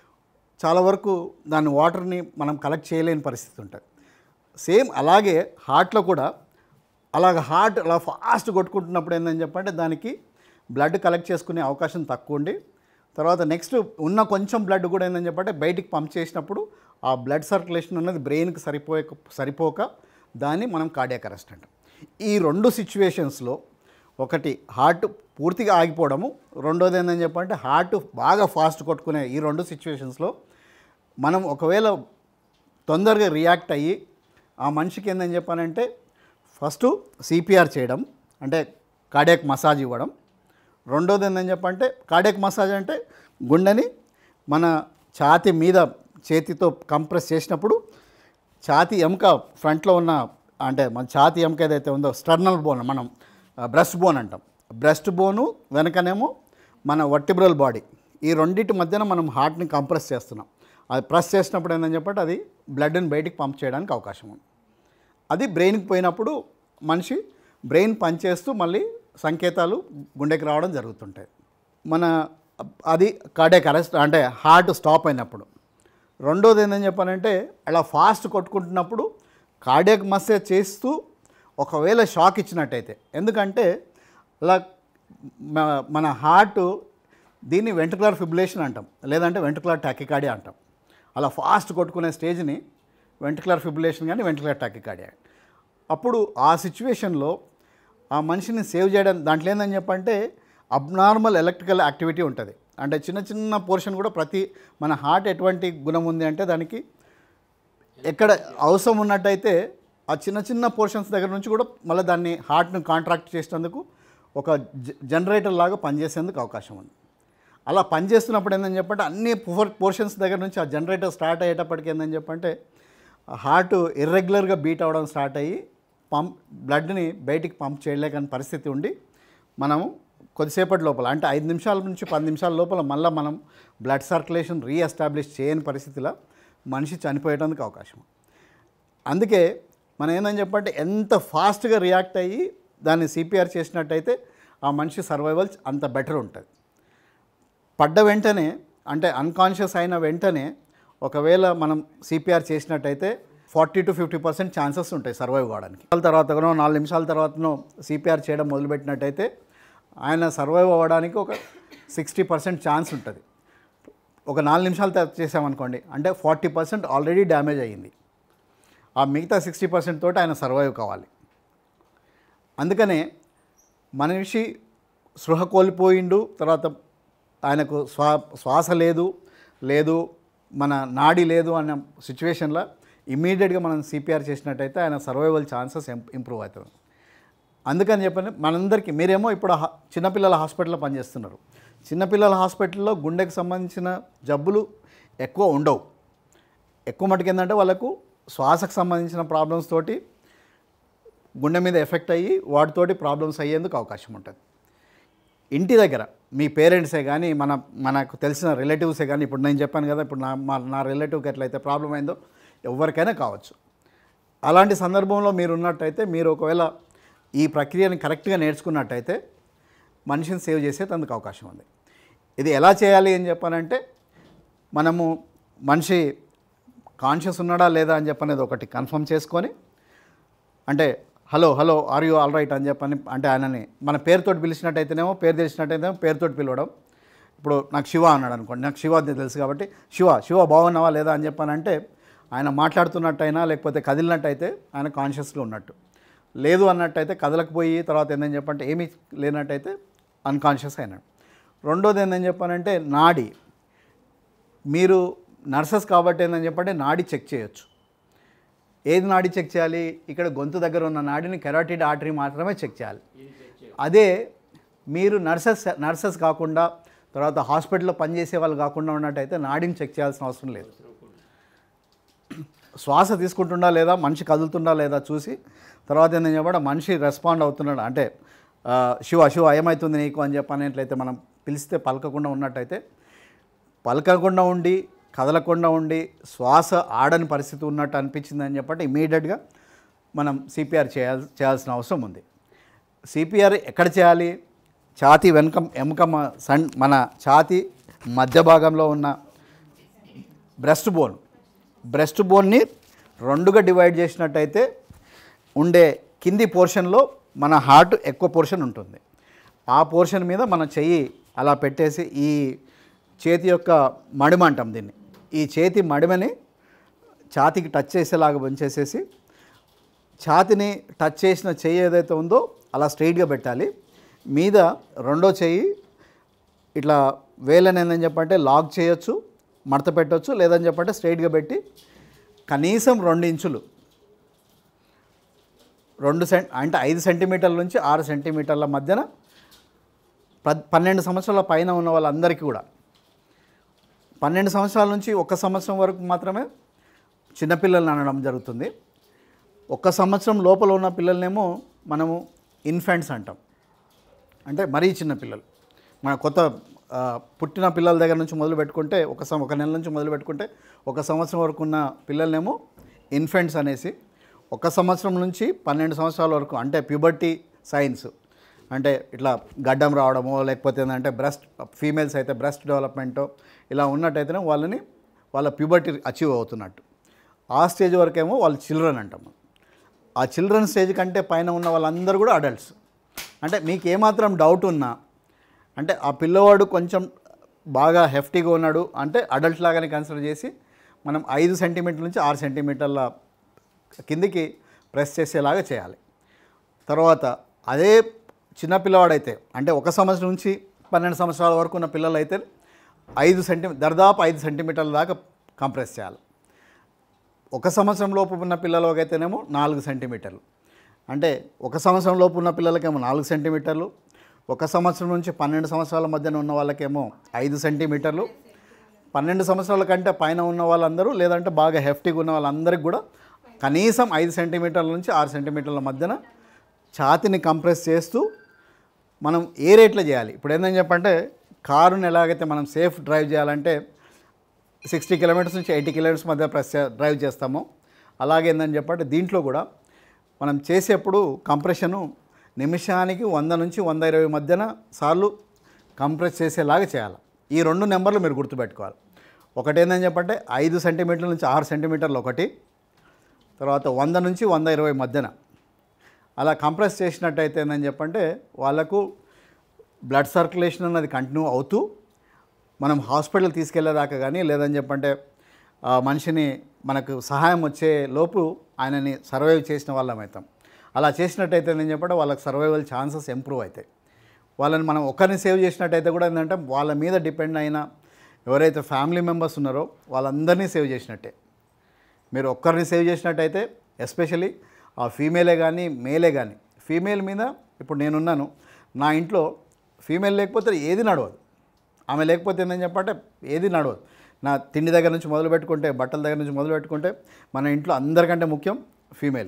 చాలా వరకు దాని వాటర్ని మనం కలెక్ట్ చేయలేని పరిస్థితి ఉంటుంది సేమ్ అలాగే హార్ట్లో కూడా అలాగ హార్ట్ అలా ఫాస్ట్ కొట్టుకుంటున్నప్పుడు ఏందని చెప్పంటే దానికి బ్లడ్ కలెక్ట్ చేసుకునే అవకాశం తక్కువ ఉండి తర్వాత నెక్స్ట్ ఉన్న కొంచెం బ్లడ్ కూడా ఏందని చెప్పంటే బయటికి పంప్ చేసినప్పుడు ఆ బ్లడ్ సర్క్యులేషన్ అనేది బ్రెయిన్కి సరిపోయే సరిపోక దాన్ని మనం కార్డియాక్ అరెస్ట్ అంటాం ఈ రెండు సిచ్యువేషన్స్లో ఒకటి హార్ట్ పూర్తిగా ఆగిపోవడము రెండోది ఏందని చెప్పంటే హార్ట్ బాగా ఫాస్ట్ కొట్టుకునే ఈ రెండు సిచ్యువేషన్స్లో మనం ఒకవేళ తొందరగా రియాక్ట్ అయ్యి ఆ మనిషికి ఏందని చెప్పానంటే ఫస్ట్ సిపిఆర్ చేయడం అంటే కార్డియాక్ మసాజ్ ఇవ్వడం రెండోది ఏందని చెప్పంటే కార్డియాక్ మసాజ్ అంటే గుండెని మన ఛాతి మీద చేతితో కంప్రెస్ చేసినప్పుడు ఛాతి ఎముక ఫ్రంట్లో ఉన్న అంటే మన ఛాతి ఎముక ఏదైతే ఉందో స్టర్నల్ బోన్ మనం బ్రెస్ట్ బోన్ అంటాం బ్రెస్ట్ బోను వెనకనేమో మన వర్టిబ్రల్ బాడీ ఈ రెండింటి మధ్యన మనం హార్ట్ని కంప్రెస్ చేస్తున్నాం అది ప్రెస్ చేసినప్పుడు ఏంటని చెప్పంటే అది బ్లడ్ని బయటికి పంప్ చేయడానికి అవకాశం ఉంది అది బ్రెయిన్కి పోయినప్పుడు మనిషి బ్రెయిన్ పనిచేస్తూ మళ్ళీ సంకేతాలు గుండెకి రావడం జరుగుతుంటాయి మన అది కార్డియాక్ అరెస్ట్ అంటే హార్ట్ స్టాప్ అయినప్పుడు రెండోది ఏంటని చెప్పానంటే అలా ఫాస్ట్ కొట్టుకుంటున్నప్పుడు కార్డియాక్ మసాజ్ చేస్తూ ఒకవేళ షాక్ ఇచ్చినట్టయితే ఎందుకంటే అలా మ- మన హార్ట్ దీన్ని వెంట్రుకులర్ ఫిబ్రిలేషన్ అంటాం లేదంటే వెంట్రుకులర్ టాకికాడియా అంటాం అలా ఫాస్ట్ కొట్టుకునే స్టేజ్ని వెంట్రుకులర్ ఫిబ్రిలేషన్ కానీ వెంట్రుకులర్ టాకికాడియా అప్పుడు ఆ సిచ్యువేషన్లో ఆ మనిషిని సేవ్ చేయడం దాంట్లో ఏందని చెప్పంటే అబ్నార్మల్ ఎలక్ట్రికల్ యాక్టివిటీ ఉంటుంది అంటే చిన్న చిన్న పోర్షన్ కూడా ప్రతి మన హార్ట్ ఎటువంటి గుణం ఉంది అంటే దానికి ఎక్కడ అవసరం ఉన్నట్టయితే ఆ చిన్న చిన్న పోర్షన్స్ దగ్గర నుంచి కూడా మళ్ళీ దాన్ని హార్ట్ను కాంట్రాక్ట్ చేసేందుకు ఒక జ- జనరేటర్ లాగా పనిచేసేందుకు అవకాశం ఉంది అలా పనిచేస్తున్నప్పుడు ఏందని చెప్పంటే అన్ని పోర్ పోర్షన్స్ దగ్గర నుంచి ఆ జనరేటర్ స్టార్ట్ అయ్యేటప్పటికి ఏందని చెప్పంటే ఆ హార్ట్ ఇర్రెగ్యులర్గా బీట్ అవ్వడం స్టార్ట్ అయ్యి పంప్ బ్లడ్ని బయటికి పంప్ చేయలేకని పరిస్థితి ఉండి మనము కొద్దిసేపటి లోపల అంటే ఐదు నిమిషాల నుంచి పది నిమిషాల లోపల మళ్ళీ మనం బ్లడ్ సర్క్యులేషన్ రీఎస్టాబ్లిష్ చేయని పరిస్థితిలో మనిషి చనిపోయేటానికి అవకాశం అందుకే మనం ఏందని చెప్పంటే ఎంత ఫాస్ట్గా రియాక్ట్ అయ్యి దాన్ని సిపిఆర్ చేసినట్టయితే ఆ మనిషి సర్వైవల్ అంత బెటర్ ఉంటుంది పడ్డ వెంటనే అంటే అన్కాన్షియస్ అయిన వెంటనే ఒకవేళ మనం సిపిఆర్ చేసినట్టయితే forty to fifty percent chances ఉంటాయి సర్వైవ్ కావడానికి నిమిషాల తర్వాతనో నాలుగు నిమిషాల తర్వాతనో సిపిఆర్ చేయడం మొదలుపెట్టినట్టయితే ఆయన సర్వైవ్ అవ్వడానికి ఒక సిక్స్టీ పర్సెంట్ ఛాన్స్ ఉంటుంది ఒక నాలుగు నిమిషాలు తర్వాత చేసామనుకోండి అంటే ఫార్టీ పర్సెంట్ ఆల్రెడీ డ్యామేజ్ అయ్యింది ఆ మిగతా సిక్స్టీ పర్సెంట్ తోటి ఆయన సర్వైవ్ కావాలి అందుకనే మనిషి స్పృహ కోల్పోయిండు తర్వాత ఆయనకు స్వా శ్వాస లేదు లేదు మన నాడి లేదు అన్న సిచ్యువేషన్లో ఇమీడియట్గా మనం సిపిఆర్ చేసినట్టయితే ఆయన సర్వైవల్ ఛాన్సెస్ ఇంప్రూవ్ అవుతుంది అందుకని చెప్పని మనందరికీ మీరేమో ఇప్పుడు హా- చిన్నపిల్లల హాస్పిటల్లో పనిచేస్తున్నారు చిన్నపిల్లల హాస్పిటల్లో గుండెకు సంబంధించిన జబ్బులు ఎక్కువ ఉండవు ఎక్కువ మటుకు ఏంటంటే వాళ్ళకు శ్వాసకు సంబంధించిన ప్రాబ్లమ్స్ తోటి గుండె మీద ఎఫెక్ట్ అయ్యి వాటితోటి ప్రాబ్లమ్స్ అయ్యేందుకు అవకాశం ఉంటుంది ఇంటి దగ్గర మీ పేరెంట్సే కానీ మన మనకు తెలిసిన రిలేటివ్సే కానీ ఇప్పుడు నేను చెప్పాను కదా ఇప్పుడు నా మా నా రిలేటివ్కి ఎట్లయితే ప్రాబ్లం అయిందో ఎవరికైనా కావచ్చు అలాంటి సందర్భంలో మీరు ఉన్నట్టయితే మీరు ఒకవేళ ఈ ప్రక్రియని కరెక్ట్గా నేర్చుకున్నట్టయితే మనిషిని సేవ్ చేసేందుకు అవకాశం ఉంది ఇది ఎలా చేయాలి అని చెప్పానంటే మనము మనిషి కాన్షియస్ ఉన్నాడా లేదా అని చెప్పనేది ఒకటి కన్ఫర్మ్ చేసుకొని అంటే hello hello are you all right అని చెప్పని అంటే ఆయనని మన పేరుతోటి పిలిచినట్టయితేనేమో పేరు తెలిసినట్టయితేనేమో పేరుతోటి పిలవడం ఇప్పుడు నాకు శివ అన్నాడు అనుకోండి నాకు శివ అని తెలుసు కాబట్టి శివ శివ బాగున్నావా లేదా అని చెప్పానంటే ఆయన మాట్లాడుతున్నట్టయినా లేకపోతే కదిలినట్టయితే ఆయన కాన్షియస్గా ఉన్నట్టు లేదు అన్నట్టయితే కదలకపోయి తర్వాత ఏందని చెప్పంటే ఏమీ లేనట్టయితే అన్కాన్షియస్ అయినాడు రెండోది ఏందని చెప్పానంటే నాడి మీరు నర్సెస్ కాబట్టి ఏందని చెప్పంటే నాడి చెక్ చేయొచ్చు ఏది నాడి చెక్ చేయాలి ఇక్కడ గొంతు దగ్గర ఉన్న నాడిని కెరాటిడ్ ఆర్టరీ మాత్రమే చెక్ చేయాలి అదే మీరు నర్సెస్ నర్సెస్ కాకుండా తర్వాత హాస్పిటల్లో పనిచేసే వాళ్ళు కాకుండా ఉన్నట్టయితే నాడిని చెక్ చేయాల్సిన అవసరం లేదు శ్వాస తీసుకుంటుండా లేదా మనిషి కదులుతుండా లేదా చూసి తర్వాత ఏంటని చెప్పడం మనిషి రెస్పాండ్ అవుతున్నాడు అంటే ఆ, శివ శివ ఏమవుతుంది నీకు అని చెప్పనేట్లయితే మనం పిలిస్తే పలకకుండా ఉన్నట్టయితే పలకకుండా ఉండి కదలకుండా ఉండి శ్వాస ఆడని పరిస్థితి ఉన్నట్టు అనిపించింది అని చెప్పంటే ఇమీడియట్గా మనం సిపిఆర్ చేయాల్సి చేయాల్సిన అవసరం ఉంది సిపిఆర్ ఎక్కడ చేయాలి ఛాతీ వెనుక ఎముక మ- సన్ మన ఛాతీ మధ్య భాగంలో ఉన్న బ్రెస్ట్ బోన్ బ్రెస్ట్ బోన్ని రెండుగా డివైడ్ చేసినట్టయితే ఉండే కింది పోర్షన్లో మన హార్ట్ ఎక్కువ పోర్షన్ ఉంటుంది ఆ పోర్షన్ మీద మన చెయ్యి అలా పెట్టేసి ఈ చేతి యొక్క మడిమ అంటాం దీన్ని ఈ చేతి మడిమని ఛాతీకి టచ్ చేసేలాగా ఉంచేసేసి ఛాతిని టచ్ చేసిన చెయ్యి ఏదైతే ఉందో అలా స్ట్రైట్గా పెట్టాలి మీద రెండో చెయ్యి ఇట్లా వేలని ఏందని చెప్పంటే లాక్ చేయొచ్చు మడత పెట్టొచ్చు లేదని చెప్పంటే స్ట్రైట్గా పెట్టి కనీసం రెండు ఇంచులు రెండు సెంట్ అంటే ఐదు సెంటీమీటర్ల నుంచి ఆరు సెంటీమీటర్ల మధ్యన పద్ పన్నెండు సంవత్సరాల పైన ఉన్న వాళ్ళందరికీ కూడా పన్నెండు సంవత్సరాల నుంచి ఒక సంవత్సరం వరకు మాత్రమే చిన్నపిల్లల్ని అనడం జరుగుతుంది ఒక్క సంవత్సరం లోపల ఉన్న పిల్లల్నేమో మనము ఇన్ఫాంట్స్ అంటాం అంటే మరీ చిన్న పిల్లలు మన కొత్త ఆ, పుట్టిన పిల్లల దగ్గర నుంచి మొదలు పెట్టుకుంటే ఒక సం ఒక నెల నుంచి మొదలు పెట్టుకుంటే ఒక సంవత్సరం వరకు ఉన్న పిల్లల్నేమో ఇన్ఫెంట్స్ అనేసి ఒక సంవత్సరం నుంచి పన్నెండు సంవత్సరాల వరకు అంటే ప్యూబర్టీ సైన్స్ అంటే ఇట్లా గడ్డం రావడమో లేకపోతే ఏంటంటే బ్రెస్ట్ ఫీమేల్స్ అయితే బ్రెస్ట్ డెవలప్మెంటో ఇలా ఉన్నట్టయితేనే వాళ్ళని వాళ్ళ ప్యూబర్టీ అచీవ్ అవుతున్నట్టు ఆ స్టేజ్ వరకేమో వాళ్ళు చిల్డ్రన్ అంటాం ఆ చిల్డ్రన్ స్టేజ్ కంటే పైన ఉన్న వాళ్ళందరూ కూడా అడల్ట్స్ అంటే మీకు ఏమాత్రం డౌట్ ఉన్నా అంటే ఆ పిల్లవాడు కొంచెం బాగా హెఫ్టీగా ఉన్నాడు అంటే అడల్ట్ లాగానే కన్సిడర్ చేసి మనం ఐదు సెంటీమీటర్ల నుంచి ఆరు సెంటీమీటర్ల కిందికి ప్రెస్ చేసేలాగా చేయాలి తర్వాత అదే చిన్న పిల్లవాడైతే అంటే ఒక సంవత్సరం నుంచి పన్నెండు సంవత్సరాల వరకు ఉన్న పిల్లలు అయితే ఐదు సెంటీ దర్దాపు ఐదు సెంటీమీటర్ల దాకా కంప్రెస్ చేయాలి ఒక సంవత్సరం లోపు ఉన్న పిల్లలకి అయితేనేమో నాలుగు సెంటీమీటర్లు అంటే ఒక సంవత్సరం లోపు ఉన్న పిల్లలకేమో నాలుగు సెంటీమీటర్లు ఒక సంవత్సరం నుంచి పన్నెండు సంవత్సరాల మధ్యన ఉన్న వాళ్ళకేమో ఐదు సెంటీమీటర్లు పన్నెండు సంవత్సరాల కంటే పైన ఉన్న వాళ్ళందరూ లేదంటే బాగా హెఫ్టీగా ఉన్న వాళ్ళందరికీ కూడా కనీసం ఐదు సెంటీమీటర్ల నుంచి ఆరు సెంటీమీటర్ల మధ్యన ఛాతిని కంప్రెస్ చేస్తూ మనం ఏ రేట్లో చేయాలి ఇప్పుడు ఏంటని చెప్పంటే కారుని ఎలాగైతే మనం సేఫ్ డ్రైవ్ చేయాలంటే సిక్స్టీ కిలోమీటర్స్ నుంచి ఎయిటీ కిలోమీటర్స్ మధ్య ప్రెస్ చే- డ్రైవ్ చేస్తామో అలాగే ఏందని చెప్పంటే దీంట్లో కూడా మనం చేసేప్పుడు కంప్రెషను నిమిషానికి వంద నుంచి వంద ఇరవై మధ్యన సార్లు కంప్రెస్ చేసేలాగా చేయాలి ఈ రెండు నెంబర్లు మీరు గుర్తుపెట్టుకోవాలి ఒకటి ఏందని చెప్పంటే ఐదు సెంటీమీటర్ల నుంచి ఆరు సెంటీమీటర్లు ఒకటి తర్వాత వంద నుంచి వంద ఇరవై మధ్యన అలా కంప్రెస్ చేసినట్టయితే ఏందని చెప్పంటే వాళ్ళకు బ్లడ్ సర్క్యులేషన్ అన్నది కంటిన్యూ అవుతూ మనం హాస్పిటల్ తీసుకెళ్లేదాకా కానీ లేదని చెప్పంటే ఆ మనిషిని మనకు సహాయం వచ్చే లోపు ఆయనని సర్వైవ్ చేసిన వాళ్ళం అవుతాం అలా చేసినట్టయితే నేను చెప్పంటే వాళ్ళకి సర్వైవల్ ఛాన్సెస్ ఇంప్రూవ్ అవుతాయి వాళ్ళని మనం ఒక్కరిని సేవ్ చేసినట్టయితే కూడా ఏంటంటే వాళ్ళ మీద డిపెండ్ అయిన ఎవరైతే ఫ్యామిలీ మెంబర్స్ ఉన్నారో వాళ్ళందరినీ సేవ్ చేసినట్టే మీరు ఒక్కరిని సేవ్ చేసినట్టయితే ఎస్పెషలీ ఆ ఫీమేలే కానీ మేలే కానీ ఫీమేల్ మీద ఇప్పుడు నేనున్నాను నా ఇంట్లో ఫీమేల్ లేకపోతే ఏది నడవదు ఆమె లేకపోతే ఏంటని చెప్పంటే ఏది నడవదు నా తిండి దగ్గర నుంచి మొదలు పెట్టుకుంటే బట్టల దగ్గర నుంచి మొదలు పెట్టుకుంటే మన ఇంట్లో అందరికంటే ముఖ్యం ఫీమేల్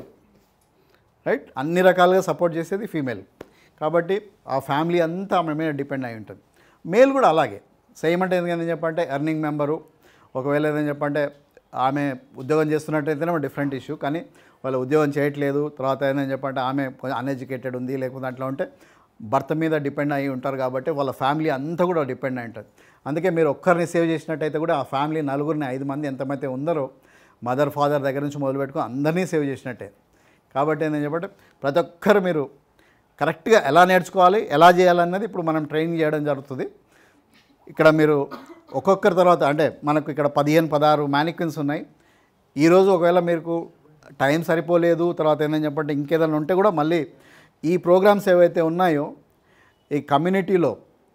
రైట్ అన్ని రకాలుగా సపోర్ట్ చేసేది ఫీమేల్ కాబట్టి ఆ ఫ్యామిలీ అంతా ఆమె మీద డిపెండ్ అయి ఉంటుంది మేల్ కూడా అలాగే సేమ్ అంటే ఎందుకంటే చెప్పంటే ఎర్నింగ్ మెంబరు ఒకవేళ ఏదైనా చెప్పంటే ఆమె ఉద్యోగం చేస్తున్నట్టయితేనే డిఫరెంట్ ఇష్యూ కానీ వాళ్ళు ఉద్యోగం చేయట్లేదు తర్వాత ఏదైనా చెప్పంటే ఆమె కొంచెం అన్ఎడ్యుకేటెడ్ ఉంది లేకపోతే అట్లా ఉంటే భర్త మీద డిపెండ్ అయి ఉంటారు కాబట్టి వాళ్ళ ఫ్యామిలీ అంతా కూడా డిపెండ్ అయి ఉంటుంది అందుకే మీరు ఒక్కరిని సేవ్ చేసినట్టయితే కూడా ఆ ఫ్యామిలీ నలుగురిని ఐదు మంది ఎంతమైతే ఉందరో మదర్ ఫాదర్ దగ్గర నుంచి మొదలు పెట్టుకుని అందరినీ సేవ్ చేసినట్టే కాబట్టి నేను చెప్పంటే ప్రతి ఒక్కరు మీరు కరెక్ట్గా ఎలా నేర్చుకోవాలి ఎలా చేయాలన్నది ఇప్పుడు మనం ట్రైనింగ్ చేయడం జరుగుతుంది ఇక్కడ మీరు ఒక్కొక్కరి తర్వాత అంటే మనకు ఇక్కడ పదిహేను పదహారు మ్యానిక్విన్స్ ఉన్నాయి ఈరోజు ఒకవేళ మీకు టైం సరిపోలేదు తర్వాత ఏంటని చెప్పంటే ఇంకేదైనా ఉంటే కూడా మళ్ళీ ఈ ప్రోగ్రామ్స్ ఏవైతే ఉన్నాయో ఈ కమ్యూనిటీలో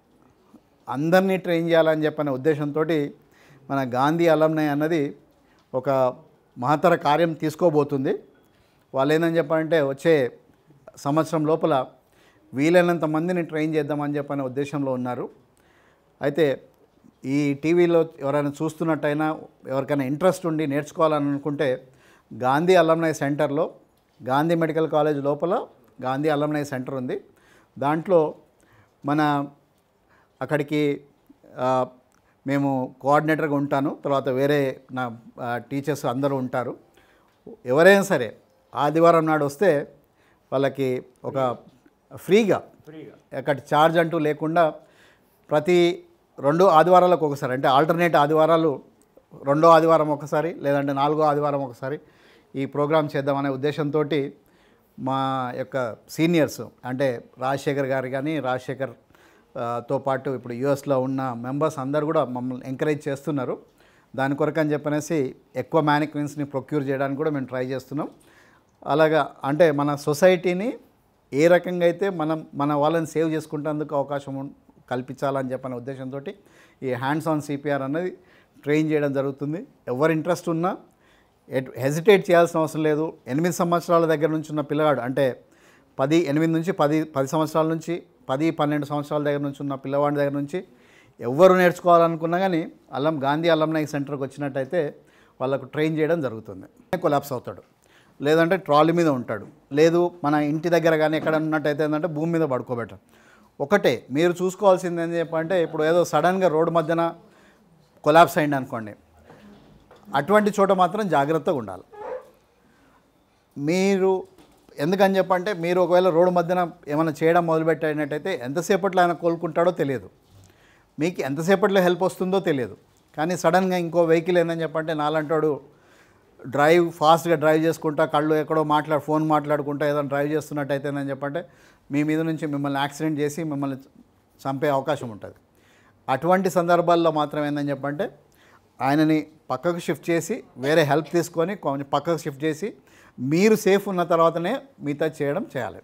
అందరినీ ట్రైన్ చేయాలని చెప్పనే ఉద్దేశంతో మన గాంధీ అలంనై అన్నది ఒక మహత్తర కార్యం తీసుకోబోతుంది వాళ్ళు ఏందని చెప్పాలంటే వచ్చే సంవత్సరం లోపల వీలైనంత మందిని ట్రైన్ చేద్దామని చెప్పనే ఉద్దేశంలో ఉన్నారు అయితే ఈ టీవీలో ఎవరైనా చూస్తున్నట్టయినా ఎవరికైనా ఇంట్రెస్ట్ ఉండి నేర్చుకోవాలని అనుకుంటే గాంధీ అలంనై సెంటర్లో గాంధీ మెడికల్ కాలేజ్ లోపల గాంధీ అలంనై సెంటర్ ఉంది దాంట్లో మన అక్కడికి ఆ, మేము కోఆర్డినేటర్గా ఉంటాను తర్వాత వేరే నా ఆ, టీచర్స్ అందరూ ఉంటారు ఎవరైనా సరే ఆదివారం నాడు వస్తే వాళ్ళకి ఒక ఫ్రీగా ఫ్రీగా అక్కడ ఛార్జ్ అంటూ లేకుండా ప్రతి రెండు ఆదివారాలకు ఒకసారి అంటే ఆల్టర్నేట్ ఆదివారాలు రెండో ఆదివారం ఒకసారి లేదంటే నాలుగో ఆదివారం ఒకసారి ఈ ప్రోగ్రామ్ చేద్దామనే ఉద్దేశంతో మా యొక్క సీనియర్స్ అంటే రాజశేఖర్ గారు కానీ రాజశేఖర్ ఆ, తో పాటు ఇప్పుడు యుఎస్లో ఉన్న మెంబర్స్ అందరు కూడా మమ్మల్ని ఎంకరేజ్ చేస్తున్నారు దాని కొరకు అని చెప్పనేసి ఎక్కువ మ్యానిక్విన్స్ని ప్రొక్యూర్ చేయడానికి కూడా మేము ట్రై చేస్తున్నాం అలాగా అంటే మన సొసైటీని ఏ రకంగా అయితే మనం మన వాళ్ళని సేవ్ చేసుకుంటేందుకు అవకాశం ఉం- కల్పించాలని చెప్పిన ఉద్దేశంతో ఈ హ్యాండ్స్ ఆన్ సిపిఆర్ అనేది ట్రైన్ చేయడం జరుగుతుంది ఎవరు ఇంట్రెస్ట్ ఉన్నా ఎట్ హెజిటేట్ చేయాల్సిన అవసరం లేదు ఎనిమిది సంవత్సరాల దగ్గర నుంచి ఉన్న పిల్లగాడు అంటే పది ఎనిమిది నుంచి పది పది సంవత్సరాల నుంచి పది పన్నెండు సంవత్సరాల దగ్గర నుంచి ఉన్న పిల్లవాడి దగ్గర నుంచి ఎవరు నేర్చుకోవాలనుకున్నా కానీ అల్లం గాంధీ అల్లంనాయక్ సెంటర్కి వచ్చినట్టయితే వాళ్ళకు ట్రైన్ చేయడం జరుగుతుంది కొలాప్స్ అవుతాడు లేదంటే ట్రాలీ మీద ఉంటాడు లేదు మన ఇంటి దగ్గర కానీ ఎక్కడ ఉన్నట్టయితే ఏంటంటే భూమి మీద పడుకోబెట్టారు ఒకటే మీరు చూసుకోవాల్సింది ఏం చెప్పంటే ఇప్పుడు ఏదో సడన్గా రోడ్డు మధ్యన కొలాప్స్ అయింది అనుకోండి అటువంటి చోట మాత్రం జాగ్రత్తగా ఉండాలి మీరు ఎందుకని చెప్పంటే మీరు ఒకవేళ రోడ్డు మధ్యన ఏమైనా చేయడం మొదలుపెట్టినట్టయితే ఎంతసేపట్లో ఆయన కోలుకుంటాడో తెలియదు మీకు ఎంతసేపట్లో హెల్ప్ వస్తుందో తెలియదు కానీ సడన్గా ఇంకో వెహికల్ ఏందని చెప్పంటే నాలంటాడు డ్రైవ్ ఫాస్ట్గా డ్రైవ్ చేసుకుంటా కళ్ళు ఎక్కడో మాట్లాడు ఫోన్ మాట్లాడుకుంటా ఏదైనా డ్రైవ్ చేస్తున్నట్టయితే అని చెప్పంటే మీ మీద నుంచి మిమ్మల్ని యాక్సిడెంట్ చేసి మిమ్మల్ని చంపే అవకాశం ఉంటుంది అటువంటి సందర్భాల్లో మాత్రం ఏందని చెప్పంటే ఆయనని పక్కకు షిఫ్ట్ చేసి వేరే హెల్ప్ తీసుకొని కొంచెం పక్కకు షిఫ్ట్ చేసి మీరు సేఫ్ ఉన్న తర్వాతనే మిగతా చేయడం చేయాలి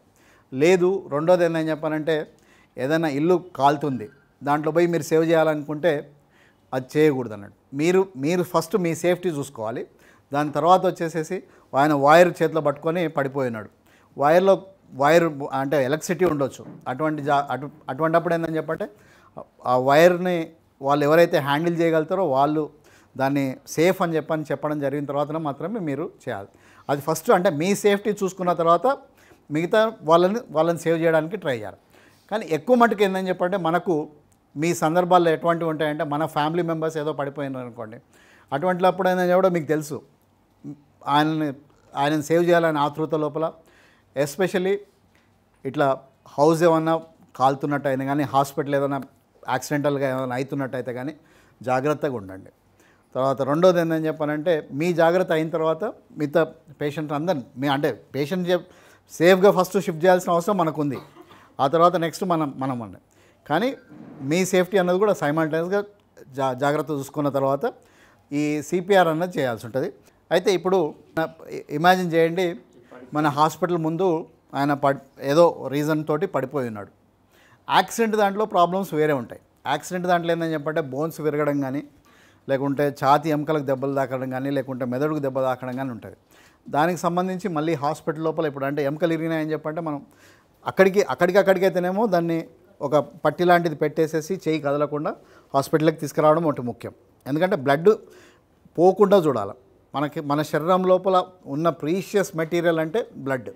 లేదు రెండోది ఏందని చెప్పాలంటే ఏదైనా ఇల్లు కాలుతుంది దాంట్లో పోయి మీరు సేవ్ చేయాలనుకుంటే అది చేయకూడదు అన్నట్టు మీరు మీరు ఫస్ట్ మీ సేఫ్టీ చూసుకోవాలి దాని తర్వాత వచ్చేసేసి ఆయన వైర్ చేతిలో పట్టుకొని పడిపోయినాడు వైర్లో వైర్ అంటే ఎలక్ట్రిసిటీ ఉండొచ్చు అటువంటి జా అటు అటువంటిప్పుడు ఏందని చెప్పంటే ఆ వైర్ని వాళ్ళు ఎవరైతే హ్యాండిల్ చేయగలుగుతారో వాళ్ళు దాన్ని సేఫ్ అని చెప్పని చెప్పడం జరిగిన తర్వాత మాత్రమే మీరు చేయాలి అది ఫస్ట్ అంటే మీ సేఫ్టీ చూసుకున్న తర్వాత మిగతా వాళ్ళని వాళ్ళని సేవ్ చేయడానికి ట్రై చేయాలి కానీ ఎక్కువ మటుకు ఏందని చెప్పంటే మనకు మీ సందర్భాల్లో ఎటువంటివి ఉంటాయంటే మన ఫ్యామిలీ మెంబర్స్ ఏదో పడిపోయినారు అనుకోండి అటువంటిప్పుడు ఏందని కూడా మీకు తెలుసు ఆయనని ఆయనను సేవ్ చేయాలని ఆతృత లోపల ఎస్పెషలీ ఇట్లా హౌస్ ఏమన్నా కాలుతున్నట్టు అయినా కానీ హాస్పిటల్ ఏదైనా యాక్సిడెంటల్గా ఏమైనా అవుతున్నట్టయితే కానీ జాగ్రత్తగా ఉండండి తర్వాత రెండోది ఏంటని చెప్పానంటే మీ జాగ్రత్త అయిన తర్వాత మిగతా పేషెంట్ అందరిని మీ అంటే పేషెంట్ సేఫ్గా ఫస్ట్ షిఫ్ట్ చేయాల్సిన అవసరం మనకు ఉంది ఆ తర్వాత నెక్స్ట్ మనం మనం అండి కానీ మీ సేఫ్టీ అన్నది కూడా సైమల్టైన్స్గా జా జాగ్రత్త చూసుకున్న తర్వాత ఈ సిపిఆర్ అన్నది చేయాల్సి ఉంటుంది అయితే ఇప్పుడు ఇమాజిన్ చేయండి మన హాస్పిటల్ ముందు ఆయన పడ్ ఏదో రీజన్ తోటి పడిపోయి ఉన్నాడు యాక్సిడెంట్ దాంట్లో ప్రాబ్లమ్స్ వేరే ఉంటాయి యాక్సిడెంట్ దాంట్లో ఏంటని చెప్పంటే బోన్స్ విరగడం కానీ లేకుంటే ఛాతి ఎముకలకు దెబ్బలు తాకడం కానీ లేకుంటే మెదడుకు దెబ్బ తాకడం కానీ ఉంటుంది దానికి సంబంధించి మళ్ళీ హాస్పిటల్ లోపల ఇప్పుడు అంటే ఎముకలు ఇరిగినాయని చెప్పంటే మనం అక్కడికి అక్కడికి అక్కడికైతేనేమో దాన్ని ఒక పట్టి లాంటిది పెట్టేసేసి చేయి కదలకుండా హాస్పిటల్కి తీసుకురావడం ఒకటి ముఖ్యం ఎందుకంటే బ్లడ్ పోకుండా చూడాలి మనకి మన శరీరం లోపల ఉన్న ప్రీషియస్ మెటీరియల్ అంటే బ్లడ్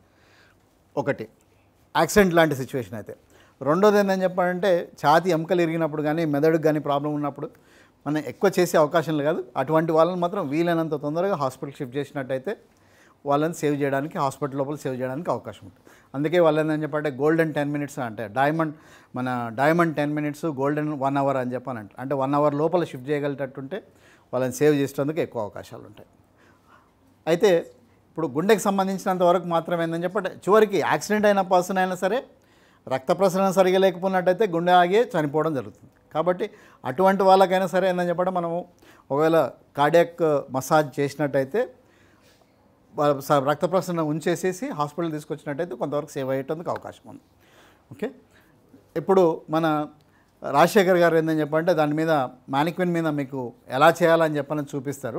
ఒకటి యాక్సిడెంట్ లాంటి సిచ్యువేషన్ అయితే రెండోది ఏంటని చెప్పాలంటే ఛాతి ఎముకలు ఇరిగినప్పుడు కానీ మెదడుకు కానీ ప్రాబ్లం ఉన్నప్పుడు మనం ఎక్కువ చేసే అవకాశం లేదు అటువంటి వాళ్ళని మాత్రం వీలైనంత తొందరగా హాస్పిటల్ షిఫ్ట్ చేసినట్టయితే వాళ్ళని సేవ్ చేయడానికి హాస్పిటల్ లోపల సేవ్ చేయడానికి అవకాశం ఉంటుంది అందుకే వాళ్ళు ఏంటని చెప్పంటే గోల్డెన్ టెన్ మినిట్స్ అంటే డైమండ్ మన diamond ten minutes golden one hour అని చెప్పానంట అంటే వన్ అవర్ లోపల షిఫ్ట్ చేయగలిగేటట్టుంటే వాళ్ళని సేవ్ చేసేందుకు ఎక్కువ అవకాశాలు ఉంటాయి అయితే ఇప్పుడు గుండెకి సంబంధించినంత వరకు మాత్రం ఏందని చెప్పంటే చివరికి యాక్సిడెంట్ అయిన పర్సన్ అయినా సరే రక్త ప్రసరణ సరిగా లేకపోయినట్టయితే గుండె ఆగి చనిపోవడం జరుగుతుంది కాబట్టి అటువంటి వాళ్ళకైనా సరే ఏందని చెప్పడం మనము ఒకవేళ కార్డియాక్ మసాజ్ చేసినట్టయితే వాళ్ళ స- రక్త ప్రసరణ ఉంచేసేసి హాస్పిటల్ తీసుకొచ్చినట్టయితే కొంతవరకు సేవ్ అయ్యేటందుకు అవకాశం ఉంది ఓకే ఇప్పుడు మన రాజశేఖర్ గారు ఏందని చెప్పంటే దాని మీద మానిక్విన్ మీద మీకు ఎలా చేయాలని చెప్పని చూపిస్తారు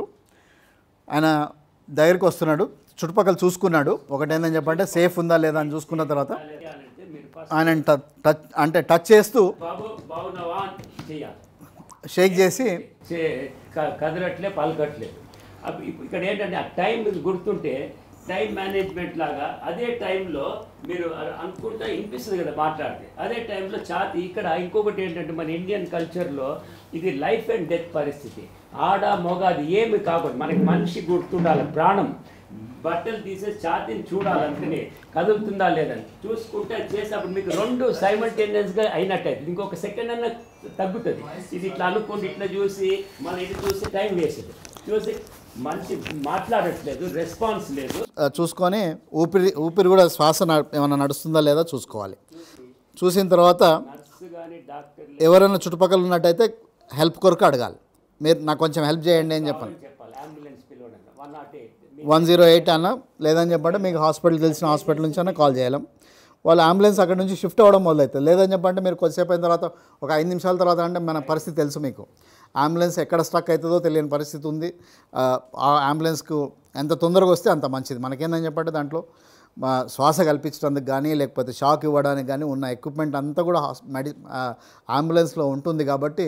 ఆయన దగ్గరికి వస్తున్నాడు చుట్టుపక్కల చూసుకున్నాడు ఒకటి ఏందని చెప్పంటే సేఫ్ ఉందా లేదా అని చూసుకున్న తర్వాత చేయాలంటే మీరు ఫస్ట్ ఆయన ట- టచ్ అంటే టచ్ చేస్తూ బాబు బాగున్నావా అని చేయాలి షేక్ చేసి చే క- కదలట్లే పలకట్లేదు అప్పుడు ఇప్పు- ఇక్కడ ఏంటంటే ఆ టైం మీకు గుర్తుంటే టైం మేనేజ్మెంట్ లాగా అదే టైంలో మీరు అ- అనుకుంటా వినిపిస్తుంది కదా మాట్లాడితే అదే టైంలో ఛాతి ఇక్కడ ఇంకొకటి ఏంటంటే మన ఇండియన్ కల్చర్లో ఇది లైఫ్ అండ్ డెత్ పరిస్థితి ఆడ మొగ అది ఏమి కాకూడదు మనకి మనిషి గుర్తుండాలి ప్రాణం బట్టలు తీసేసి ఛాతీని చూడాలంటే కదులుతుందా లేదని చూసుకుంటే అది చేసేటప్పుడు మీకు రెండు సైమల్టేనియస్గా అయినట్టయితే ఇంకొక సెకండ్ అన్న తగ్గుతుంది ఇది ఇట్లా అనుకోండి ఇట్లా చూసి మళ్ళీ ఇటు చూసి టైం వేసేది చూసి మనిషి మాట్లాడట్లేదు రెస్పాన్స్ లేదు ఆ, చూసుకొని ఊపిరి ఊపిరి కూడా శ్వాస న- ఏమైనా నడుస్తుందా లేదా చూసుకోవాలి చూసిన తర్వాత నర్సు కానీ డాక్టర్ ఎవరైనా చుట్టుపక్కల ఉన్నట్టయితే హెల్ప్ కొరకు అడగాలి మీరు నాకు కొంచెం హెల్ప్ చేయండి అని చెప్పండి చెప్పాలి అంబులెన్స్ పిలవడం one nought eight one zero eight అన్న లేదని చెప్పంటే మీకు హాస్పిటల్ తెలిసిన హాస్పిటల్ నుంచి అన్న కాల్ చేయాలి వాళ్ళు అంబులెన్స్ అక్కడ నుంచి షిఫ్ట్ అవ్వడం మొదలవుతుంది లేదని చెప్పంటే మీరు కొద్దిసేపు అయిన తర్వాత ఒక ఐదు నిమిషాల తర్వాత అంటే మన పరిస్థితి తెలుసు మీకు అంబులెన్స్ ఎక్కడ స్ట్రక్ అవుతుందో తెలియని పరిస్థితి ఉంది ఆ, ఆ అంబులెన్స్కు ఎంత తొందరగా వస్తే అంత మంచిది మనకేందని చెప్పంటే దాంట్లో మా శ్వాస కల్పించడానికి కానీ లేకపోతే షాక్ ఇవ్వడానికి కానీ ఉన్న ఎక్విప్మెంట్ అంతా కూడా హాస్ మెడి ఆ, అంబులెన్స్లో ఉంటుంది కాబట్టి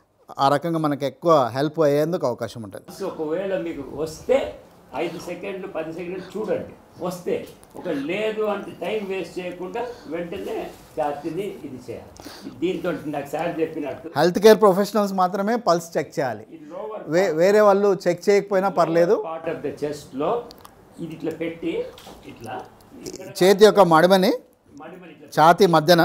ఆ రకంగా మనకు ఎక్కువ హెల్ప్ అయ్యేందుకు అవకాశం ఉంటుంది సో ఒకవేళ మీకు వస్తే ఐదు సెకండ్లు పది సెకండ్లు చూడండి వస్తే ఒక లేదు అంటే టైం వేస్ట్ చేయకుండా వెంటనే ఛాతీని ఇది చేయాలి దీంతో నాకు సార్ చెప్పినట్టు హెల్త్ కేర్ ప్రొఫెషనల్స్ మాత్రమే పల్స్ చెక్ చేయాలి ఇది లోవర్ వే వేరే వాళ్ళు చెక్ చేయకపోయినా పర్లేదు పార్ట్ ఆఫ్ ద చెస్ట్ లో ఇది ఇట్లా పెట్టి ఇట్లా ఇక్కడ చేతి యొక్క మడిమని మడిమని ఇట్లా ఛాతీ మధ్యన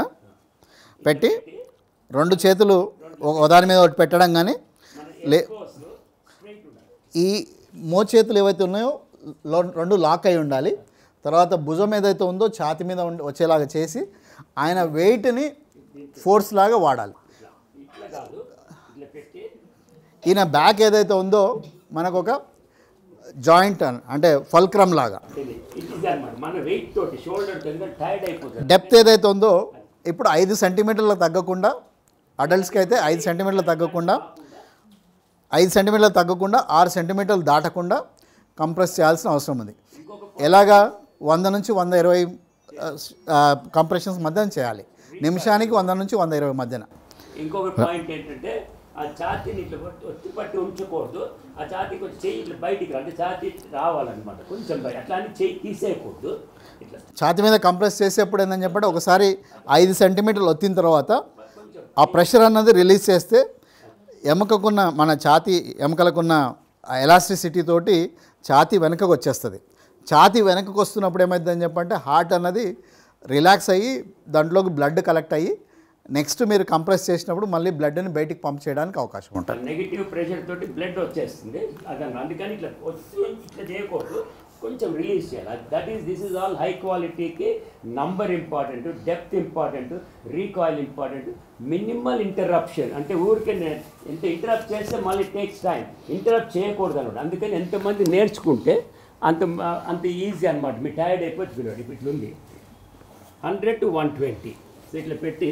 పెట్టి రెండు చేతులు ఒక దాని మీద ఒకటి పెట్టడం కానీ లే స్ట్రైట్ ఉండాలి ఈ మోచేతులు ఏవైతే ఉన్నాయో లో- రెండు లాక్ అయి ఉండాలి తర్వాత భుజం ఏదైతే ఉందో ఛాతి మీద ఉండి వచ్చేలాగా చేసి ఆయన వెయిట్ని ఫోర్స్ లాగా వాడాలి ఇట్లా కాదు ఇట్లా పెట్టి ఈయన బ్యాక్ ఏదైతే ఉందో మనకు ఒక జాయింట్ అన్- అంటే ఫల్క్రమ్ లాగా ఇది ఇది అనమాట మన వెయిట్ తోటి షోల్డర్ కింద టైర్డ్ అయిపోతుంది డెప్త్ ఏదైతే ఉందో ఇప్పుడు ఐదు సెంటీమీటర్లు తగ్గకుండా అడల్ట్స్కి అయితే ఐదు సెంటీమీటర్లు తగ్గకుండా ఐదు సెంటీమీటర్లు తగ్గకుండా ఆరు సెంటీమీటర్లు దాటకుండా కంప్రెస్ చేయాల్సిన అవసరం ఉంది ఎలాగా వంద నుంచి వంద ఇరవై కంప్రెషన్స్ మధ్యన చేయాలి నిమిషానికి వంద నుంచి వంద ఇరవై మధ్యన ఇంకొక పాయింట్ ఏంటంటే ఆ ఛాతీని ఇట్లా పట్టి- ఒత్తి పట్టి ఉంచకూడదు ఆ ఛాతీ కొంచెం చెయ్యి ఇట్లా బయటికి రా- అంటే ఛాతీ రావాలన్నమాట కొంచెం బయట అట్లా అని చెయ్యి తీసేయకూడదు ఇట్లా ఛాతి మీద కంప్రెస్ చేసేప్పుడు ఏంటని చెప్పంటే ఒకసారి ఐదు సెంటీమీటర్లు ఒత్తిన తర్వాత ఆ ప్రెషర్ అన్నది రిలీజ్ చేస్తే ఎముకకున్న మన ఛాతీ ఎముకలకున్న ఎలాస్టిసిటీ తోటి ఛాతీ వెనకకు వచ్చేస్తుంది ఛాతీ వెనకకు వస్తున్నప్పుడు ఏమైందని చెప్పంటే హార్ట్ అన్నది రిలాక్స్ అయ్యి దాంట్లోకి బ్లడ్ కలెక్ట్ అయ్యి నెక్స్ట్ మీరు కంప్రెస్ చేసినప్పుడు మళ్ళీ బ్లడ్ని బయటికి పంప్ చేయడానికి అవకాశం ఉంటుంది నెగిటివ్ ప్రెషర్ తోటి బ్లడ్ వచ్చేస్తుంది అదన్న అందుకని ఇట్లా వచ్చి ఇట్లా చేయకూడదు కొంచెం రిలీజ్ చేయాలి that is this is all high క్వాలిటీకి number important depth important recoil important minimal interruption అంటే ఊరికే నే- ఎంత ఇంటరప్ట్ చేస్తే మళ్ళీ టేక్స్ టైం ఇంటరప్ట్ చేయకూడదు అనమాట అందుకని ఎంతమంది నేర్చుకుంటే అంత అంత ఈజీ అనమాట మీ టైర్డ్ అయిపోతే పిల్లడు ఇప్పుడు ఇట్లా ఉంది hundred to one twenty so ఇట్లా పెట్టి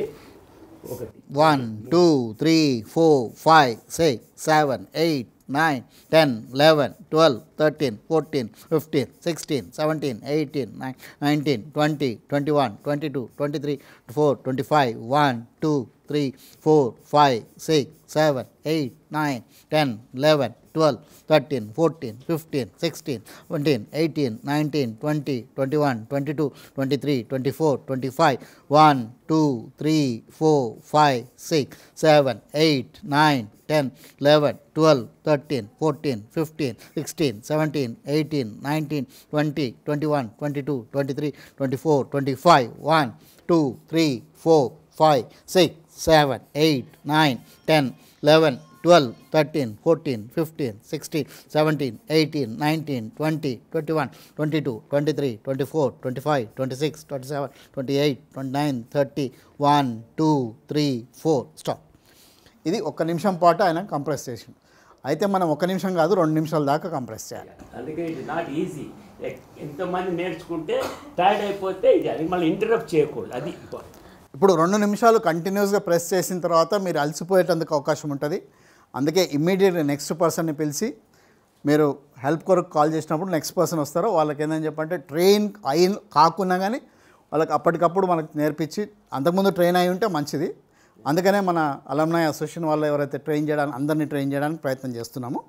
ఒకటి one two three four five six seven eight nine ten eleven twelve thirteen fourteen fifteen sixteen seventeen eighteen nine nineteen twenty twenty one twenty two twenty three four twenty five one two three four five six seven eight nine ten eleven twelve thirteen fourteen fifteen sixteen seventeen eighteen nineteen twenty twenty one twenty two twenty three twenty four twenty five one two three four five six seven eight nine ten eleven twelve thirteen fourteen fifteen sixteen seventeen eighteen nineteen twenty twenty one twenty two twenty three twenty four twenty five one two three four five six seven eight nine ten eleven twelve thirteen fourteen fifteen sixteen seventeen eighteen nineteen twenty twenty one twenty two twenty three twenty four twenty five twenty six twenty seven twenty eight twenty nine thirty one two three four stop ఇది ఒక్క నిమిషం పాటు ఆయన compress చేసిండు అయితే మనం ఒక్క నిమిషం కాదు రెండు నిమిషాల దాకా కంప్రెస్ చేయాలి అందుకే ఇది నాట్ ఈజీ ఎంతమంది నేర్చుకుంటే టైర్డ్ అయిపోతే ఇది అది మళ్ళీ ఇంటరప్ట్ చేయకూడదు అది important. ఇప్పుడు రెండు నిమిషాలు కంటిన్యూస్గా ప్రెస్ చేసిన తర్వాత మీరు అలసిపోయేటందుకు అవకాశం ఉంటుంది అందుకే ఇమ్మీడియట్గా నెక్స్ట్ పర్సన్ని పిలిచి మీరు హెల్ప్ కొరకు కాల్ చేసినప్పుడు నెక్స్ట్ పర్సన్ వస్తారో వాళ్ళకి ఏంటని చెప్పంటే ట్రైన్ అయి కాకున్నా కానీ వాళ్ళకి అప్పటికప్పుడు మనకు నేర్పించి అంతకుముందు ట్రైన్ అయి ఉంటే మంచిది అందుకనే మన అలమ్నాయ్ అసోసియేషన్ వాళ్ళు ఎవరైతే ట్రైన్ చేయడానికి అందరినీ ట్రైన్ చేయడానికి ప్రయత్నం చేస్తున్నాము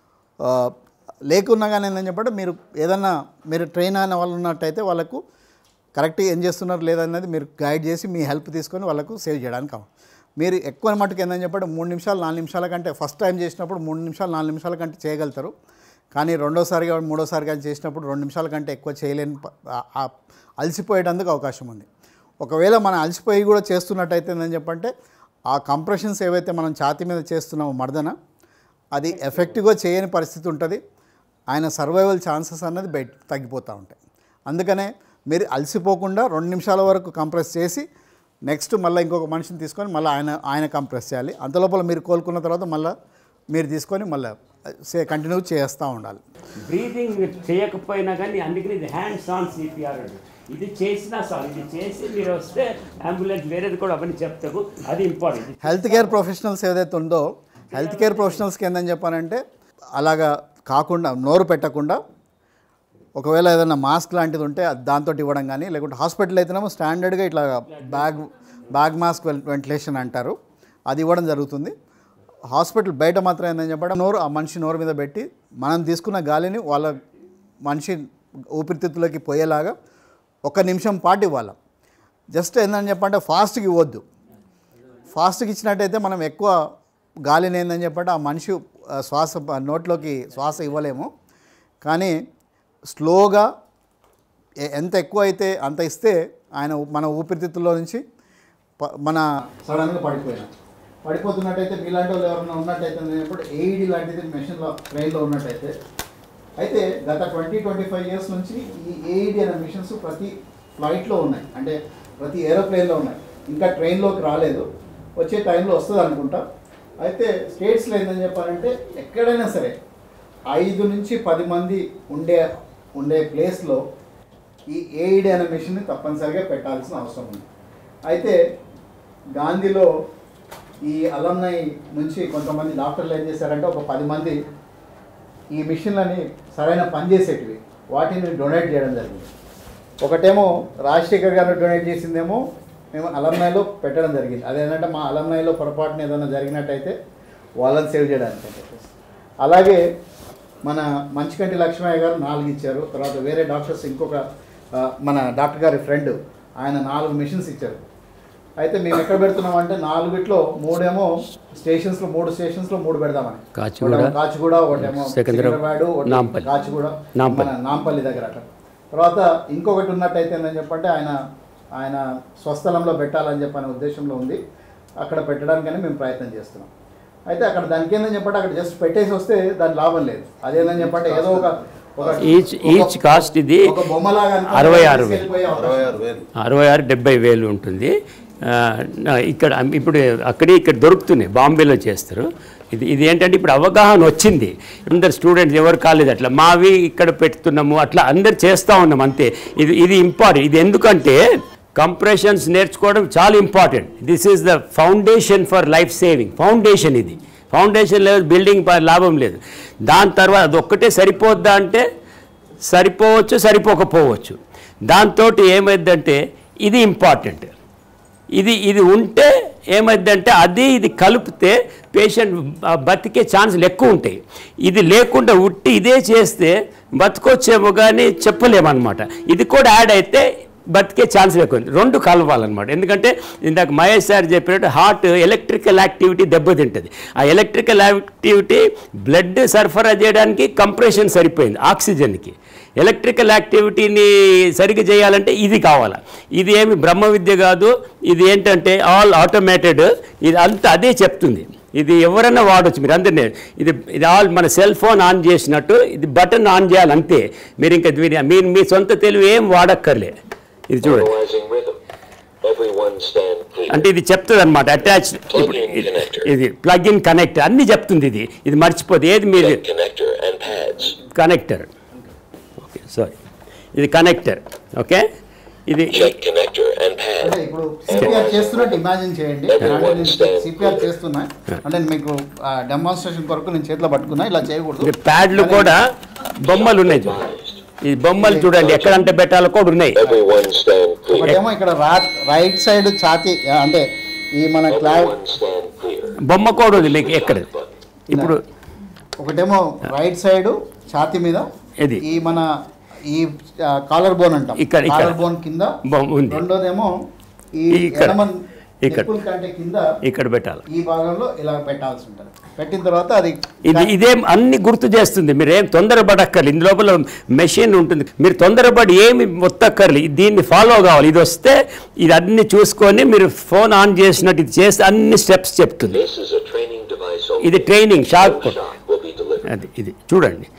ఆ, లేకున్నా కానీ ఏంటని చెప్పంటే మీరు ఏదన్నా మీరు ట్రైన్ అయిన వాళ్ళు ఉన్నట్టయితే వాళ్ళకు కరెక్ట్గా ఏం చేస్తున్నారు లేదన్నది మీరు గైడ్ చేసి మీ హెల్ప్ తీసుకొని వాళ్ళకు సేవ్ చేయడానికి కావాలి మీరు ఎక్కువ మటుకు ఏందని చెప్పంటే మూడు నిమిషాలు నాలుగు నిమిషాల కంటే ఫస్ట్ టైం చేసినప్పుడు మూడు నిమిషాలు నాలుగు నిమిషాల కంటే చేయగలుగుతారు కానీ రెండోసారి కానీ మూడోసారి కానీ చేసినప్పుడు రెండు నిమిషాల కంటే ఎక్కువ చేయలేని ప- ఆ- ఆ అలసిపోయేటందుకు అవకాశం ఉంది ఒకవేళ మనం అలసిపోయి కూడా చేస్తున్నట్టయితే ఏందని చెప్పంటే ఆ కంప్రెషన్స్ ఏవైతే మనం ఛాతీ మీద చేస్తున్నామో మర్దన అది ఎఫెక్టివ్గా చేయని పరిస్థితి ఉంటుంది ఆయన సర్వైవల్ ఛాన్సెస్ అన్నది బయట తగ్గిపోతూ ఉంటాయి అందుకనే మీరు అలసిపోకుండా రెండు నిమిషాల వరకు కంప్రెస్ చేసి నెక్స్ట్ మళ్ళీ ఇంకొక మనిషిని తీసుకొని మళ్ళీ ఆయన ఆయన కంప్రెస్ చేయాలి అంతలోపల మీరు కోలుకున్న తర్వాత మళ్ళీ మీరు తీసుకొని మళ్ళీ సే కంటిన్యూ చేస్తూ ఉండాలి బ్రీదింగ్ చేయకపోయినా కానీ అందుకని ఇది హ్యాండ్స్ ఆన్ సిపిఆర్ అండి ఇది చేసినా చాలు ఇది చేసి మీరు వస్తే అంబులెన్స్ వేరేది కూడా అవన్నీ చెప్తారు అది ఇంపార్టెంట్ హెల్త్ కేర్ ప్రొఫెషనల్స్ ఏదైతే ఉందో హెల్త్ కేర్ ప్రొఫెషనల్స్కి ఏందని చెప్పానంటే అలాగా కాకుండా నోరు పెట్టకుండా ఒకవేళ ఏదైనా మాస్క్ లాంటిది ఉంటే అది దాంతో ఇవ్వడం కానీ లేకుంటే హాస్పిటల్ అయితేనేమో స్టాండర్డ్గా ఇట్లా బ్యాగ్ బ్యాగ్ మాస్క్ వెంటిలేషన్ అంటారు అది ఇవ్వడం జరుగుతుంది హాస్పిటల్ బయట మాత్రం ఏందని చెప్పడం నోరు ఆ మనిషి నోరు మీద పెట్టి మనం తీసుకున్న గాలిని వాళ్ళ మనిషి ఊపిరితిత్తులకి పోయేలాగా ఒక నిమిషం పాటు ఇవ్వాలి జస్ట్ ఏందని చెప్పంటే ఫాస్ట్గా ఇవ్వద్దు ఫాస్ట్గా ఇచ్చినట్టయితే మనం ఎక్కువ గాలిని ఏందని చెప్పంటే ఆ మనిషి ఆ, శ్వాస ప- నోట్లోకి శ్వాస ఇవ్వలేము కానీ స్లోగా ఎ- ఎంత ఎక్కువ అయితే అంత ఇస్తే ఆయన ఊ- మన ఊపిరితిత్తుల్లో నుంచి ప- మన సడన్గా పడిపోయినా పడిపోతున్నట్టయితే మీలాంటి వాళ్ళు ఎవరైనా ఉన్నట్టయితే చెప్పంటే ఏఈడి లాంటిది మెషిన్లో ట్రైన్లో ఉన్నట్టయితే అయితే గత ట్వంటీ ట్వంటీ ఫైవ్ ఇయర్స్ నుంచి ఈ ఏఈడి అనే మిషన్స్ ప్రతి ఫ్లైట్లో ఉన్నాయి అంటే ప్రతి ఏరోప్లేన్లో ఉన్నాయి ఇంకా ట్రైన్లోకి రాలేదు వచ్చే టైంలో వస్తుంది అనుకుంటా అయితే స్టేట్స్లో ఏందని చెప్పాలంటే ఎక్కడైనా సరే ఐదు నుంచి పది మంది ఉండే ఉండే ప్లేస్లో ఈ ఏఈడి అనే మిషన్ని తప్పనిసరిగా పెట్టాల్సిన అవసరం ఉంది అయితే గాంధీలో ఈ అలంనై నుంచి కొంతమంది డాక్టర్లు ఏం చేశారంటే ఒక పది మంది ఈ మిషన్లని సరైన పనిచేసేటివి వాటిని డొనేట్ చేయడం జరిగింది ఒకటేమో రాజశేఖర్ గారు డొనేట్ చేసిందేమో మేము అలంనాయిలో పెట్టడం జరిగింది అదేంటంటే మా అలంనాయిలో పొరపాటున ఏదైనా జరిగినట్టయితే వాళ్ళని సేవ్ చేయడానికి అని చెప్పేసి అలాగే మన మంచికంటి లక్ష్మయ్య గారు నాలుగు ఇచ్చారు తర్వాత వేరే డాక్టర్స్ ఇంకొక ఆ, మన డాక్టర్ గారి ఫ్రెండ్ ఆయన నాలుగు మిషన్స్ ఇచ్చారు అయితే మేము ఎక్కడ పెడుతున్నాం అంటే నాలుగిట్లో మూడేమో స్టేషన్స్లో మూడు స్టేషన్స్లో మూడు పెడదామని కాచిగూడ, ఒకటేమో కాచిగూడ ఒకటేమో సికింద్రాబాద్, సికింద్రాబాద్ ఒకటి నాంపల్లి. కాచిగూడ నాంపల్లి. మన నాంపల్లి దగ్గర అట్లా తర్వాత ఇంకొకటి ఉన్నట్టయితే ఏంటని చెప్పంటే ఆయన ఆయన స్వస్థలంలో పెట్టాలని చెప్పనే ఉద్దేశంలో ఉంది అక్కడ పెట్టడానికని మేము ప్రయత్నం చేస్తున్నాం అయితే అక్కడ దానికి ఏందని చెప్పంటే అక్కడ జస్ట్ పెట్టేసి వస్తే దాని లాభం లేదు అదేందని చెప్పంటే ఏదో ఒక ఒక ఈచ్ ఈచ్ కాస్ట్ ఇది ఒక బొమ్మలాగా అనుకొని అరవై ఆరు వేలు. తీసుకెళ్ళిపోయే అవకాశం అరవై ఆరు వేలు అరవై ఆరు డెబ్బై వేలు ఉంటుంది ఆ, నా- ఇక్కడ ఇప్పుడు అక్కడే ఇక్కడ దొరుకుతున్నాయి బాంబేలో చేస్తారు ఇది ఇది ఏంటంటే ఇప్పుడు అవగాహన వచ్చింది అందరు స్టూడెంట్స్ ఎవరు కాలేదు అట్లా మావి ఇక్కడ పెడుతున్నాము అట్లా అందరు చేస్తూ ఉన్నాం అంతే ఇది ఇది ఇంపార్టెంట్ ఇది ఎందుకంటే కంప్రెషన్స్ నేర్చుకోవడం చాలా important this is the foundation for life saving foundation ఇది ఫౌండేషన్ లేదు బిల్డింగ్ ప- లాభం లేదు దాని తర్వాత అది ఒక్కటే సరిపోద్దా అంటే సరిపోవచ్చు సరిపోకపోవచ్చు దాంతో ఏమైందంటే ఇది ఇంపార్టెంట్ ఇది ఇది ఉంటే ఏమైందంటే అది ఇది కలిపితే పేషెంట్ బ- బతికే ఛాన్సులు ఎక్కువ ఉంటాయి ఇది లేకుండా ఉట్టి ఇదే చేస్తే బతకొచ్చేమో కానీ చెప్పలేమన్నమాట ఇది కూడా యాడ్ అయితే బతికే ఛాన్స్ ఎక్కువ ఉంది రెండు కలవాలన్నమాట ఎందుకంటే ఇందాక మహేష్ సార్ చెప్పినట్టు హార్ట్ ఎలక్ట్రికల్ యాక్టివిటీ దెబ్బతింటుంది ఆ ఎలక్ట్రికల్ యాక్టివిటీ బ్లడ్ సరఫరా చేయడానికి కంప్రెషన్ సరిపోయింది ఆక్సిజన్కి ఎలక్ట్రికల్ యాక్టివిటీని సరిగ్గా చేయాలంటే ఇది కావాలా ఇది ఏమి బ్రహ్మ విద్య కాదు ఇది ఏంటంటే ఆల్ ఆటోమేటెడ్ ఇది అంతా అదే చెప్తుంది ఇది ఎవరైనా వాడవచ్చు మీరు అందరినీ ఇది ఇది ఆల్ మన సెల్ ఫోన్ ఆన్ చేసినట్టు ఇది బటన్ ఆన్ చేయాలి అంతే మీరు ఇంకా మీరు మీ మీ సొంత తెలివి ఏం వాడక్కర్లే ఇది చూడండి Analyzing rhythm. Everyone stand clear. అంటే ఇది చెప్తుంది అనమాట అటాచ్ Plug-in connector. ఇది ప్లగ్ ఇన్ కనెక్ట్ అన్ని చెప్తుంది ఇది ఇది మర్చిపోదు ఏది మీరు Check connector and pads. Connector okay sorry ఇది కనెక్టర్ ఓకే ఇది Check connector and అంటే pad. ఇప్పుడు సిపిఆర్ చేస్తున్నట్టు ఇమాజిన్ చేయండి అంటే నేను సిపిఆర్ చేస్తున్నా అంటే మీకు డెమాన్స్ట్రేషన్ కొరకు నేను చేతిలో పట్టుకున్నా ఇలా చేయకూడదు ఇది ప్యాడ్లు కూడా బొమ్మలు ఉన్నాయి చూడండి ఈ బొమ్మలు చూడండి ఎక్కడంటే పెట్టాలో కూడా ఉన్నాయి Everyone stand clear. ఒకటేమో ఇక్కడ రా రైట్ సైడ్ ఛాతి ఆ, అంటే ఈ మన క్లావ్ Everyone stand clear. బొమ్మ కూడా ఉంది మీకు ఎక్కడ ఇప్పుడు ఒకటేమో రైట్ సైడ్ ఛాతి మీద ఇది. ఈ మన ఈ కాలర్ బోన్ అంటాం ఇక్కడ, ఇక్కడ. కాలర్ బోన్ కింద బొమ్మ ఉంది రెండోదేమో ఈ ఇక్కడ. ఎడమ ఇక్కడ. నిప్పుల కంటే కింద ఇక్కడ పెట్టాలి ఈ భాగంలో ఇలా పెట్టాల్సి ఉంటుంది పెట్టిన తర్వాత అది ఇది ఇదేం అన్ని గుర్తు చేస్తుంది మీరు ఏం తొందరపడక్కర్లేదు ఇందు లోపల మెషిన్ ఉంటుంది మీరు తొందరపడి ఏమి మొత్తక్కర్లేదు దీన్ని ఫాలో కావాలి ఇది వస్తే ఇది అన్ని చూసుకొని మీరు ఫోన్ ఆన్ చేసినట్టు ఇది చేస్తే అన్ని స్టెప్స్ చెప్తుంది This is a training device only. ఇది training shock No shock will be delivered. అది ఇది చూడండి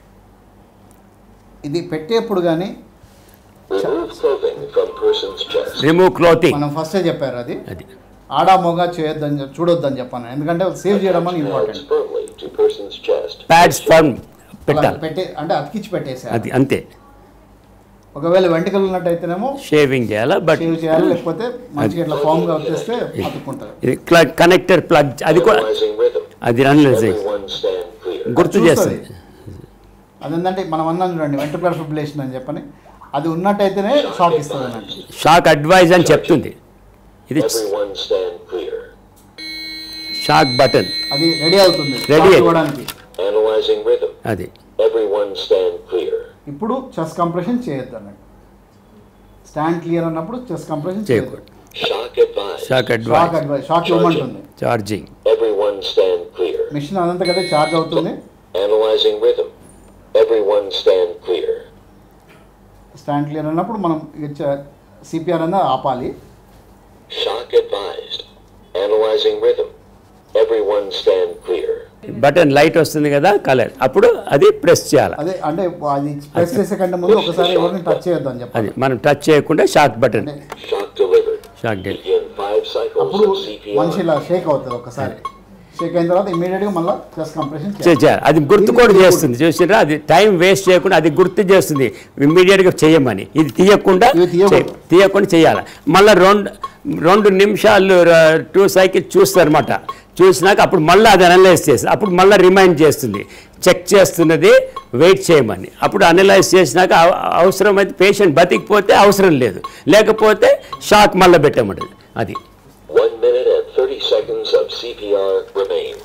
ఇది పెట్టేప్పుడు కానీ Remove clothing from person's chest. Remove clothing మనం ఫస్టే చెప్పారు అది అది ఆడా మొగ చేయొద్దని చెప్- చూడొద్దని చెప్పాను ఎందుకంటే సేవ్ చేయడం అని Pads important firmly to person's chest. Pads firm పెట్టాలి పెట్టే అంటే అతికిచ్చి పెట్టేసారు అది అంతే ఒకవేళ వెంటకలు ఉన్నట్టయితేనేమో షేవింగ్ చేయాలా బట్ సేవ్ చేయాలి లేకపోతే మంచిగా ఇట్లా ఫామ్ గా వచ్చేస్తే అతుక్కుంటుంది ఇది ప్లగ్ కనెక్టర్ ప్లగ్ అది కూడా Analyzing rhythm. అది అనలైజ్ Everyone stand clear. గుర్తు చూస్తుంది. చేస్తుంది అదేంటంటే మనం అన్నాం చూడండి వెంట్రుకులర్ ఫిబ్రిలేషన్ అని చెప్పని అది ఉన్నట్టయితేనే షాక్ ఇస్తుంది అన్నట్టు షాక్ అడ్వైజ్ అని చెప్తుంది ఇది Everyone stand clear. Shock button అది రెడీ అవుతుంది Ready. షాక్ ఇవ్వడానికి Analyzing rhythm. అది Everyone stand clear. ఇప్పుడు చెస్ట్ కంప్రెషన్ చేయొద్దు అన్నట్టు స్టాండ్ క్లియర్ అన్నప్పుడు చెస్ట్ కంప్రెషన్ చేయొద్దు చేయకూడదు Shock advised. Shock shock advise advice shock ఇవ్వమంటుంది charging Everyone stand clear. Machine అదంతా కదా ఛార్జ్ అవుతుంది Analyzing rhythm. Everyone stand clear. Stand clear అన్నప్పుడు మనం సిపిఆర్ అనేది ఆపాలి Shock advised. Analyzing rhythm. Everyone stand clear. Button light వస్తుంది కదా కలర్ అప్పుడు అది ప్రెస్ చేయాలి అదే అంటే అది ప్రెస్ చేసే కంటే ముందు ఒకసారి ఎవరిని టచ్ చేయొద్దు అని అది చెప్పాలి మనం టచ్ చేయకుండా shock button Shock delivered. Shock డెల్ Begin five cycles అప్పుడు of మనిషి CPR. ఇలా షేక్ అవుతుంది ఒకసారి షేక్ అయిన తర్వాత ఇమీడియట్గా మళ్ళీ చెస్ట్ కంప్రెషన్ చే- చేయాలి అది గుర్తు కూడా చేస్తుంది చూసినా అది టైం వేస్ట్ చేయకుండా అది గుర్తు చేస్తుంది ఇమ్మీడియట్గా చేయమని ఇది తీయకుండా ఇది తీయకూడదు. చే- తీయకుండా చేయాలి మళ్ళీ రెండు రెండు నిమిషాలు టూ సైకిల్ చూస్తారన్నమాట చూసినాక అప్పుడు మళ్ళీ అది అనలైజ్ చేస్తుంది అప్పుడు మళ్ళీ రిమైండ్ చేస్తుంది చెక్ చేస్తున్నది వెయిట్ చేయమని అప్పుడు అనలైజ్ చేసినాక అవ- అవసరమైతే పేషెంట్ బతికిపోతే అవసరం లేదు లేకపోతే షాక్ మళ్ళీ పెట్టమంటుంది అది One minute and 30 seconds of CPR remain.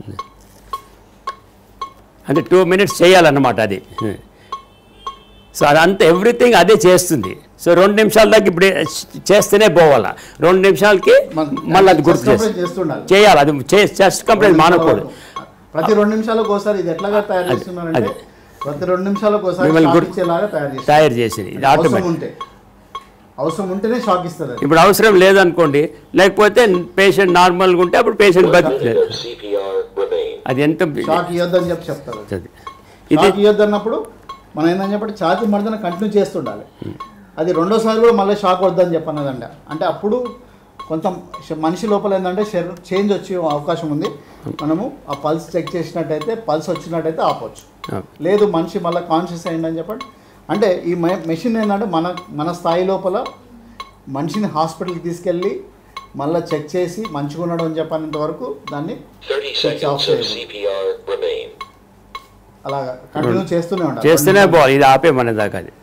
అంటే టూ మినిట్స్ చేయాలన్నమాట అది సో అదంతా ఎవ్రీథింగ్ అదే చేస్తుంది సో రెండు నిమిషాల దాకా ఇప్పుడు చేస్తేనే పోవాలా రెండు నిమిషాలకి మళ్ళీ అది గుర్తు చేస్తుంది చేస్తుండాలి చేయాలి అది చెస్ట్ కంప్లైంట్ మానకూడదు ప్రతి రెండు నిమిషాలకు ఒకసారి ఇది ఎట్లాగా తయారు చేస్తున్నారంటే అది. ప్రతి రెండు నిమిషాలకు ఒకసారి మిమ్మల్ని షాక్ గుర్తు- ఇచ్చేలాగా తయారు చేస్తారు తయారు చేసింది ఇది అవసరం ఆటోమేటిక్ ఉంటే అవసరం ఉంటేనే షాక్ ఇస్తుంది అది ఇప్పుడు అవసరం లేదనుకోండి లేకపోతే పేషెంట్ నార్మల్గా ఉంటే అప్పుడు పేషెంట్ One బతి minute of CPR remain. అది ఎంత షాక్ ఇవ్వద్దని చెప్పి చెప్తారు అది. ఇది షాక్ ఇవ్వద్దు అన్నప్పుడు మనం ఏంటని చెప్పండి ఛాతీ మడతన కంటిన్యూ చేస్తుండాలి అది రెండోసారి కూడా మళ్ళీ షాక్ వద్దని చెప్పన్నదండి అంటే అప్పుడు కొంత శ- మనిషి లోపల ఏంటంటే శరీరం చేంజ్ వచ్చే అవకాశం ఉంది మనము ఆ పల్స్ చెక్ చేసినట్టయితే పల్స్ వచ్చినట్టయితే ఆపవచ్చు ఆ. లేదు మనిషి మళ్ళీ కాన్షియస్ అయిందని చెప్పండి అంటే ఈ మె- మెషిన్ ఏంటంటే మన మన స్థాయి లోపల మనిషిని హాస్పిటల్కి తీసుకెళ్ళి మళ్ళీ చెక్ చేసి మంచిగా ఉన్నాడు అని చెప్పినంత వరకు దాన్ని 30 Switch off seconds of చేయకూడదు. CPR remain. అలాగా కంటిన్యూ చేస్తూనే ఉండాలి చేస్తేనే బాగుంది ఇది ఆపేమనే దాకా అది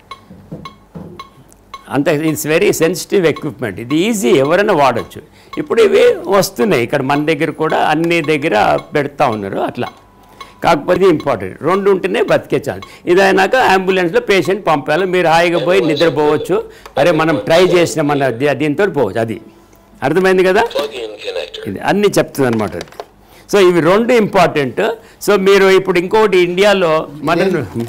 అంత ఇట్స్ వెరీ సెన్సిటివ్ ఎక్విప్మెంట్ ఇది ఈజీ ఎవరైనా వాడచ్చు ఇప్పుడు ఇవి వస్తున్నాయి ఇక్కడ మన దగ్గర కూడా అన్ని దగ్గర పెడతా ఉన్నారు అట్లా కాకపోతే ఇంపార్టెంట్ రెండు ఉంటేనే బతికే ఛాన్స్ ఇది అయినాక అంబులెన్స్లో పేషెంట్ పంపాలి మీరు హాయిగా పోయి నిద్రపోవచ్చు అరే మనం ట్రై చేసిన మన దీంతో పోవచ్చు అది అర్థమైంది కదా Plug-in connector. ఇది అన్నీ చెప్తుంది అనమాట అది సో ఇవి రెండు ఇంపార్టెంట్ సో మీరు ఇప్పుడు ఇంకోటి ఇండియాలో మన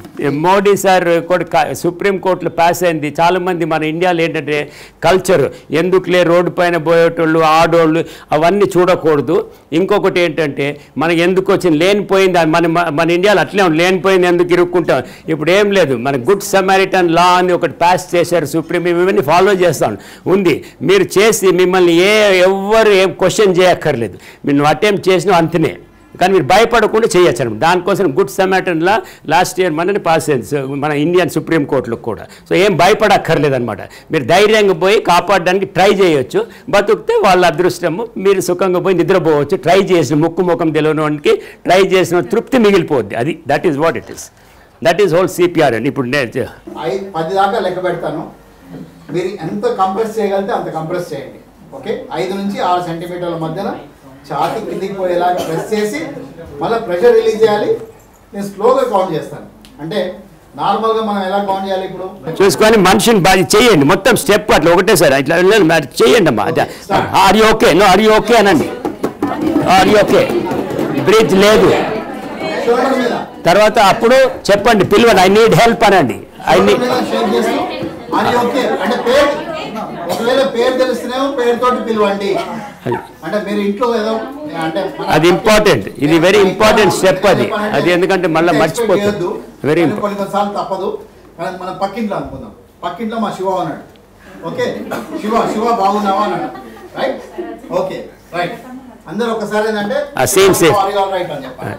మోడీ సార్ కూడా క- సుప్రీం కోర్టులో పాస్ అయింది చాలామంది మన ఇండియాలో ఏంటంటే కల్చర్ ఎందుకులే రోడ్డు పైన పోయేటోళ్ళు ఆడోళ్ళు అవన్నీ చూడకూడదు ఇంకొకటి ఏంటంటే మనకి ఎందుకు వచ్చింది లేనిపోయింది అది మన మన ఇండియాలో అట్లే ఉంది లేనిపోయింది ఎందుకు ఇరుక్కుంటాం ఇప్పుడు ఏం లేదు మన గుడ్ సమారిటన్ లా అని ఒకటి పాస్ చేశారు సుప్రీం ఇవన్నీ ఫాలో చేస్తాను ఉంది మీరు చేసి మిమ్మల్ని ఏ ఎవ్వరు ఏం క్వశ్చన్ చేయక్కర్లేదు మీరు అటెంప్ట్ చేసిన అంతనే కానీ మీరు భయపడకుండా చేయొచ్చు అనమాట దానికోసం good Samaritan law last year మనని పాస్ అయింది సో మన ఇండియన్ సుప్రీం కోర్టులో కూడా సో ఏం భయపడక్కర్లేదు అనమాట మీరు ధైర్యంగా పోయి కాపాడడానికి ట్రై చేయొచ్చు బతుకుతే వాళ్ళ అదృష్టము మీరు సుఖంగా పోయి నిద్రపోవచ్చు ట్రై చేసిన ముక్కు ముఖం తెలియని వానికి ట్రై చేసిన తృప్తి మిగిలిపోద్ది అది that is what it is that is whole CPR అని ఇప్పుడు నేను ఐదు పది దాకా లెక్క పెడతాను మీరు ఎంత కంప్రెస్ చేయగలిగితే అంత కంప్రెస్ చేయండి ఓకే ఐదు నుంచి ఆరు సెంటీమీటర్ల మధ్యన ఛాతీ కిందికి పోయేలాగా ప్రెస్ చేసి మళ్ళీ ప్రెషర్ రిలీజ్ చేయాలి నేను స్లోగా కౌంట్ చేస్తాను అంటే నార్మల్గా మనం ఎలా కౌంట్ చేయాలి ఇప్పుడు చూసుకొని మనిషిని బాగా చేయండి మొత్తం స్టెప్ అట్లా ఒకటేసారి ఇట్లా వెళ్ళాలి మరి చేయండి అమ్మా are you okay no are you okay అనండి ఆర్ యూ ఓకే బ్రీత్ లేదు షోల్డర్ మీద తర్వాత అప్పుడు చెప్పండి పిలవండి ఐ నీడ్ హెల్ప్ అనండి ఐ షోల్డర్ నీడ్ మీద షేక్ చేస్తూ అది ఓకే అంటే పేరు ఒకవేళ పేరు తెలిస్తేనేమో పేరుతోటి పిలవండి అంటే మీరు ఇంట్లో ఏదో అంటే మన- అది important. ఇది very important step అది. అది ఎందుకంటే మళ్ళా expect మర్చిపోతాం. చేయొద్దు. Very కానీ important. కొన్ని కొన్నిసార్లు తప్పదు కానీ మనం పక్కింట్లో అనుకుందాం పక్కింట్లో మా శివ ఉన్నాడు ఓకే శివ శివ బాగున్నావా అన్నాడు రైట్ ఓకే రైట్ అందరూ ఒకసారి ఏంటంటే ఆ, same, same. రైట్ అని చెప్పాలి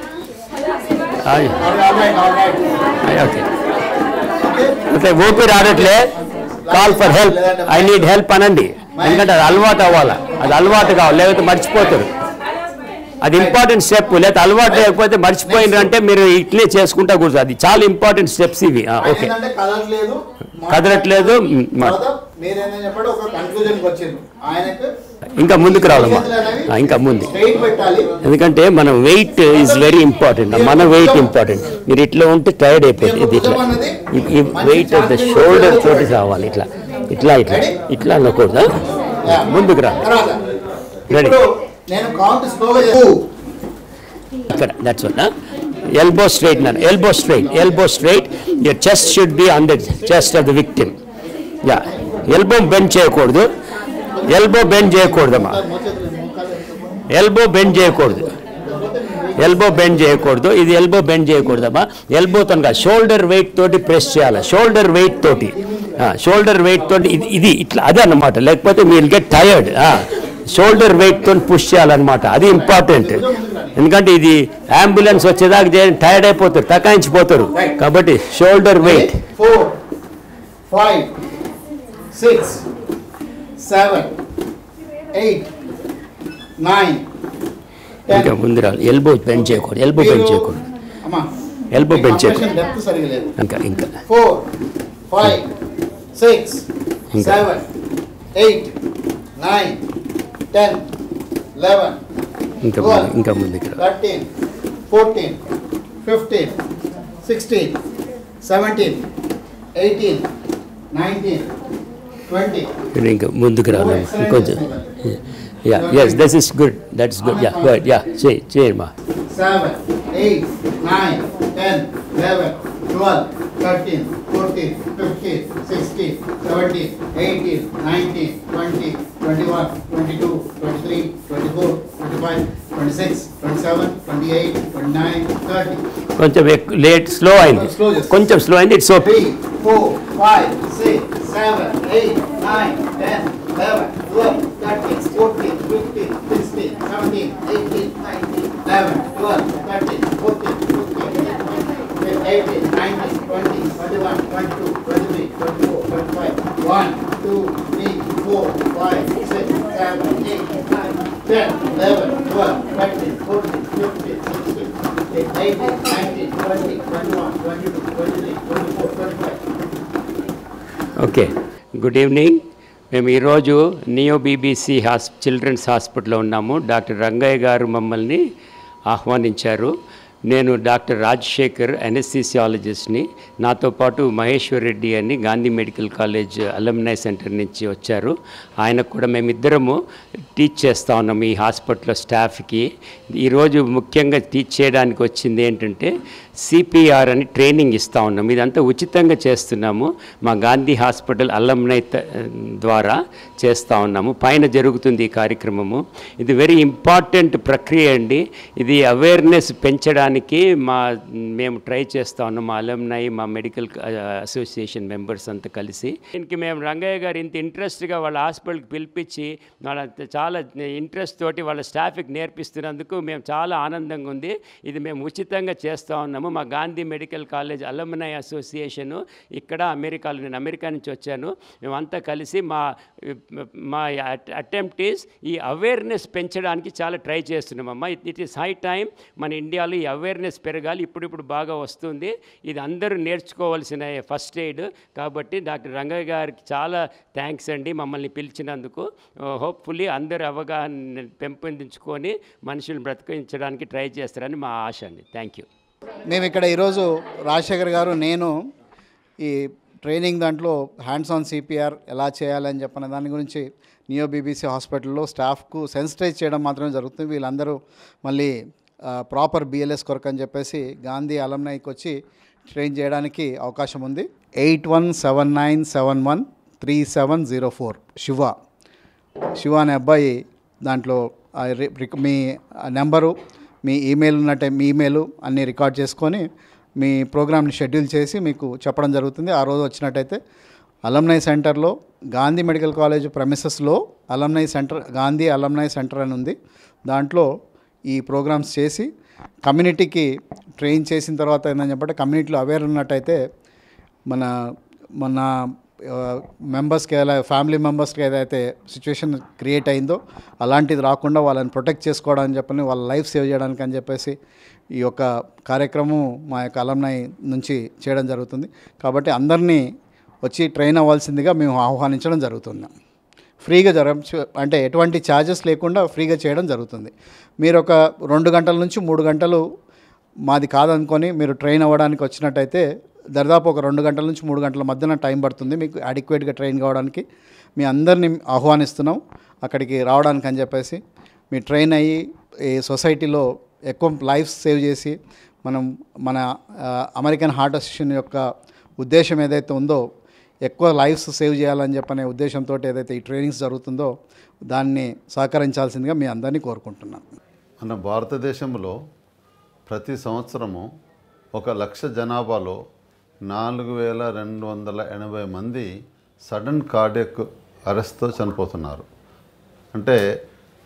ఆయ్, ఆల్ రైట్ ఆల్ రైట్ ఆయ్, ఓకే ఓకే అయితే ఊపిరి ఆడట్లే call for help I need help అనండి ఎందుకంటే అది అలవాటు అవ్వాలి అది అలవాటు కావాలి లేకపోతే మర్చిపోతారు అది ఇంపార్టెంట్ స్టెప్ లేకపోతే అలవాటు లేకపోతే మర్చిపోయినారు అంటే మీరు ఇట్లే చేసుకుంటా కూర్చో అది చాలా ఇంపార్టెంట్ స్టెప్స్ ఇవి ఆ, ఓకే ఏంటంటే కదలట్లేదు కదలట్లేదు, మ్, మా- తర్వాత మీరేందని చెప్పండి ఒక కన్క్లూజన్కి వచ్చిండ్రు ఆయనకు ఇంకా ముందుకు రావాలమ్మా ఆ, ఇంకా ముందు స్ట్రైట్ పెట్టాలి ఎందుకంటే మన వెయిట్ ఈజ్ వెరీ ఇంపార్టెంట్ మన వెయిట్ ఇంపార్టెంట్ మీరు ఇట్లా ఉంటే టైర్డ్ అయిపోతుంది ఇది ఇట్లా ఈ- ఈ వెయిట్ ఆఫ్ ద షోల్డర్ తోటి రావాలి ఇట్లా ఇట్లా ఇట్లా ఇట్లా అనకూడదు Yeah. ముందుకు రా తర్వాత Ready. ఇప్పుడు నేను కౌంట్ స్లోగా ఇక్కడ దట్స్ వన్ ఎల్బో స్ట్రైట్ నన్ను elbow straight elbow straight your chest should be on the chest of the victim yeah elbow bend చేయకూడదు ఎల్బో బెండ్ చేయకూడదమ్మా ఎల్బో బెండ్ చేయకూడదు ఎల్బో బెండ్ చేయకూడదు ఇది ఎల్బో బెండ్ చేయకూడదమ్మా ఎల్బోతో కాదు షోల్డర్ వెయిట్ తోటి ప్రెస్ చేయాలి షోల్డర్ వెయిట్ తోటి షోల్డర్ వెయిట్ తోటి ఇది ఇది ఇట్లా అదే అన్నమాట లేకపోతే మీరు గెట్ టయర్డ్ షోల్డర్ వెయిట్తో పుష్ చేయాలన్నమాట అది ఇంపార్టెంట్ ఎందుకంటే ఇది అంబులెన్స్ వచ్చేదాకా చేయ- టైర్డ్ అయిపోతారు తకాయించిపోతారు కాబట్టి shoulder weight four five six seven eight nine ఇంకా ముందు రావాలి ఎల్బో బెండ్ చేయకూడదు ఎల్బో బెండ్ చేయకూడదు అమ్మా Elbow bend చేయకూడదు. డెప్త్ సరిగా లేదు ఇంకా ఇంకా ఫోర్ ఫైవ్ సిక్స్ ఇంకా. Seven eight nine ten eleven ఇంకా ముందు ఇంకా ముందుకు రా thirteen fourteen fifteen sixteen seventeen eighteen nineteen twenty ఇది ఇంకా ముందుకు రావాలి ఇంకొంచెం yeah yes this is good that's good yeah good yeah చేయి చేయమ్మా seven, eight, nine, ten, eleven, twelve, thirteen, fourteen, fifteen, sixteen, seventeen, eighteen, nineteen, twenty, twenty-one, twenty-two, twenty-three, twenty-four, twenty-five, twenty-six, twenty-seven, twenty-eight, twenty-nine, thirty. కొంచెం ఎక్కువ late slow అయింది Slow చేస్తా. కొంచెం slow అయింది it's okay Three, four, five, six, seven, eight, nine, ten, eleven, twelve, thirteen, fourteen, fifteen, sixteen, seventeen, eighteen, nineteen, eleven, twelve, thirteen, fourteen, fifteen, eighteen, nineteen, twenty, twenty-one, twenty-two, twenty-three, twenty-four, twenty-five, one, two, three, four, five, six, seven, eight, nine, ten, eleven, twelve, thirteen, fourteen, fifteen, sixteen, eighteen, nineteen, twenty, twenty-one, twenty-two, twenty-three, twenty-four, twenty-five. Okay good evening మేము ఈరోజు neo BBC has children's హాస్పిటల్లో ఉన్నాము doctor Rangayya గారు మమ్మల్ని ఆహ్వానించారు నేను doctor Rajasekhar ఎనెస్థీసియాలజిస్ట్ని నాతో పాటు మహేశ్వర్ రెడ్డి అని Gandhi medical college alumni centre నుంచి వచ్చారు ఆయనకు కూడా మేమిద్దరము టీచ్ చేస్తా ఉన్నాం ఈ హాస్పిటల్ స్టాఫ్కి ఈరోజు ముఖ్యంగా టీచ్ చేయడానికి వచ్చింది ఏంటంటే సిపిఆర్ అని ట్రైనింగ్ ఇస్తూ ఉన్నాం ఇదంతా ఉచితంగా చేస్తున్నాము మా గాంధీ హాస్పిటల్ అల్లంనై త- ద్వారా చేస్తూ ఉన్నాము పైన జరుగుతుంది ఈ కార్యక్రమము ఇది వెరీ ఇంపార్టెంట్ ప్రక్రియ అండి ఇది అవేర్నెస్ పెంచడానికి మా మేము ట్రై చేస్తూ ఉన్నాం మా అలంనై మా మెడికల్ అసోసియేషన్ మెంబర్స్ అంతా కలిసి దీనికి మేము రంగయ్య గారు ఇంత ఇంట్రెస్ట్గా వాళ్ళ హాస్పిటల్కి పిలిపించి వాళ్ళ చాలా ఇంట్రెస్ట్ తోటి వాళ్ళ స్టాఫ్కి నేర్పిస్తున్నందుకు మేము చాలా ఆనందంగా ఉంది ఇది మేము ఉచితంగా చేస్తూ ఉన్నాము మా Gandhi medical college alumni association ఇక్కడ అమెరికాలో నేను అమెరికా నుంచి వచ్చాను మేమంతా కలిసి మా మా అటెంప్ట్ ఈస్ ఈ అవేర్నెస్ పెంచడానికి చాలా ట్రై చేస్తున్నామమ్మా ఇట్ ఈస్ హై టైం మన ఇండియాలో ఈ అవేర్నెస్ పెరగాలి ఇప్పుడిప్పుడు బాగా వస్తుంది ఇది అందరూ నేర్చుకోవాల్సిన ఫస్ట్ ఎయిడ్ కాబట్టి డాక్టర్ రంగయ్య గారికి చాలా థ్యాంక్స్ అండి మమ్మల్ని పిలిచినందుకు హోప్ఫుల్లీ అందరూ అవగాహన పెంపొందించుకొని మనుషులను బ్రతికించడానికి ట్రై చేస్తారని మా ఆశ అండి థ్యాంక్ యూ మేము ఇక్కడ ఈరోజు రాజశేఖర్ గారు నేను ఈ ట్రైనింగ్ దాంట్లో హ్యాండ్స్ ఆన్ సిపిఆర్ ఎలా చేయాలని చెప్పిన దాని గురించి నియో బీబీసీ హాస్పిటల్లో స్టాఫ్కు సెన్సిటైజ్ చేయడం మాత్రమే జరుగుతుంది వీళ్ళందరూ మళ్ళీ ప్రాపర్ బిఎల్ఎస్ కొరకు అని చెప్పేసి గాంధీ అలంనైకి వచ్చి ట్రైన్ చేయడానికి అవకాశం ఉంది eight one seven nine seven one three seven zero four Shiva Shiva అనే అబ్బాయి దాంట్లో ఆ రి- రిక- మీ నెంబరు మీ ఈమెయిల్ ఉన్నట్టే మీ ఈమెయిల్ అన్నీ రికార్డ్ చేసుకొని మీ ప్రోగ్రామ్ని షెడ్యూల్ చేసి మీకు చెప్పడం జరుగుతుంది ఆ రోజు వచ్చినట్టయితే అలమ్నై సెంటర్లో గాంధీ మెడికల్ కాలేజ్ ప్రెమిసెస్లో alumni centre Gandhi alumni centre అని ఉంది దాంట్లో ఈ ప్రోగ్రామ్స్ చేసి కమ్యూనిటీకి ట్రైన్ చేసిన తర్వాత ఏంటని చెప్పంటే కమ్యూనిటీలో అవేర్ ఉన్నట్టయితే మన మన మెంబర్స్కి ఎలా ఫ్యామిలీ మెంబర్స్కి ఏదైతే సిచ్యువేషన్ క్రియేట్ అయిందో అలాంటిది రాకుండా వాళ్ళని ప్రొటెక్ట్ చేసుకోవడానికి చెప్పని వాళ్ళ లైఫ్ సేవ్ చేయడానికి అని చెప్పేసి ఈ యొక్క కార్యక్రమం మా యొక్క అలంనై నుంచి చేయడం జరుగుతుంది కాబట్టి అందరినీ వచ్చి ట్రైన్ అవ్వాల్సిందిగా మేము ఆహ్వానించడం జరుగుతుంది ఫ్రీగా జర అంటే ఎటువంటి ఛార్జెస్ లేకుండా ఫ్రీగా చేయడం జరుగుతుంది మీరు ఒక రెండు గంటల నుంచి మూడు గంటలు మాది కాదనుకొని మీరు ట్రైన్ అవ్వడానికి వచ్చినట్టయితే దరిదాపు ఒక రెండు గంటల నుంచి మూడు గంటల మధ్యన టైం పడుతుంది మీకు అడిక్వేట్గా ట్రైన్ కావడానికి మీ అందరినీ ఆహ్వానిస్తున్నాం అక్కడికి రావడానికి అని చెప్పేసి మీ ట్రైన్ అయ్యి ఈ సొసైటీలో ఎక్కువ లైఫ్ సేవ్ చేసి మనం మన ఆ, అమెరికన్ హార్ట్ అసోసియేషన్ యొక్క ఉద్దేశం ఏదైతే ఉందో ఎక్కువ లైఫ్స్ సేవ్ చేయాలని చెప్పనే ఉద్దేశంతో ఏదైతే ఈ ట్రైనింగ్స్ జరుగుతుందో దాన్ని సహకరించాల్సిందిగా మీ అందరినీ కోరుకుంటున్నాను మన భారతదేశంలో ప్రతి సంవత్సరము ఒక లక్ష జనాభాలో నాలుగు వేల రెండు వందల ఎనభై మంది సడన్ కార్డియక్ అరెస్ట్తో చనిపోతున్నారు అంటే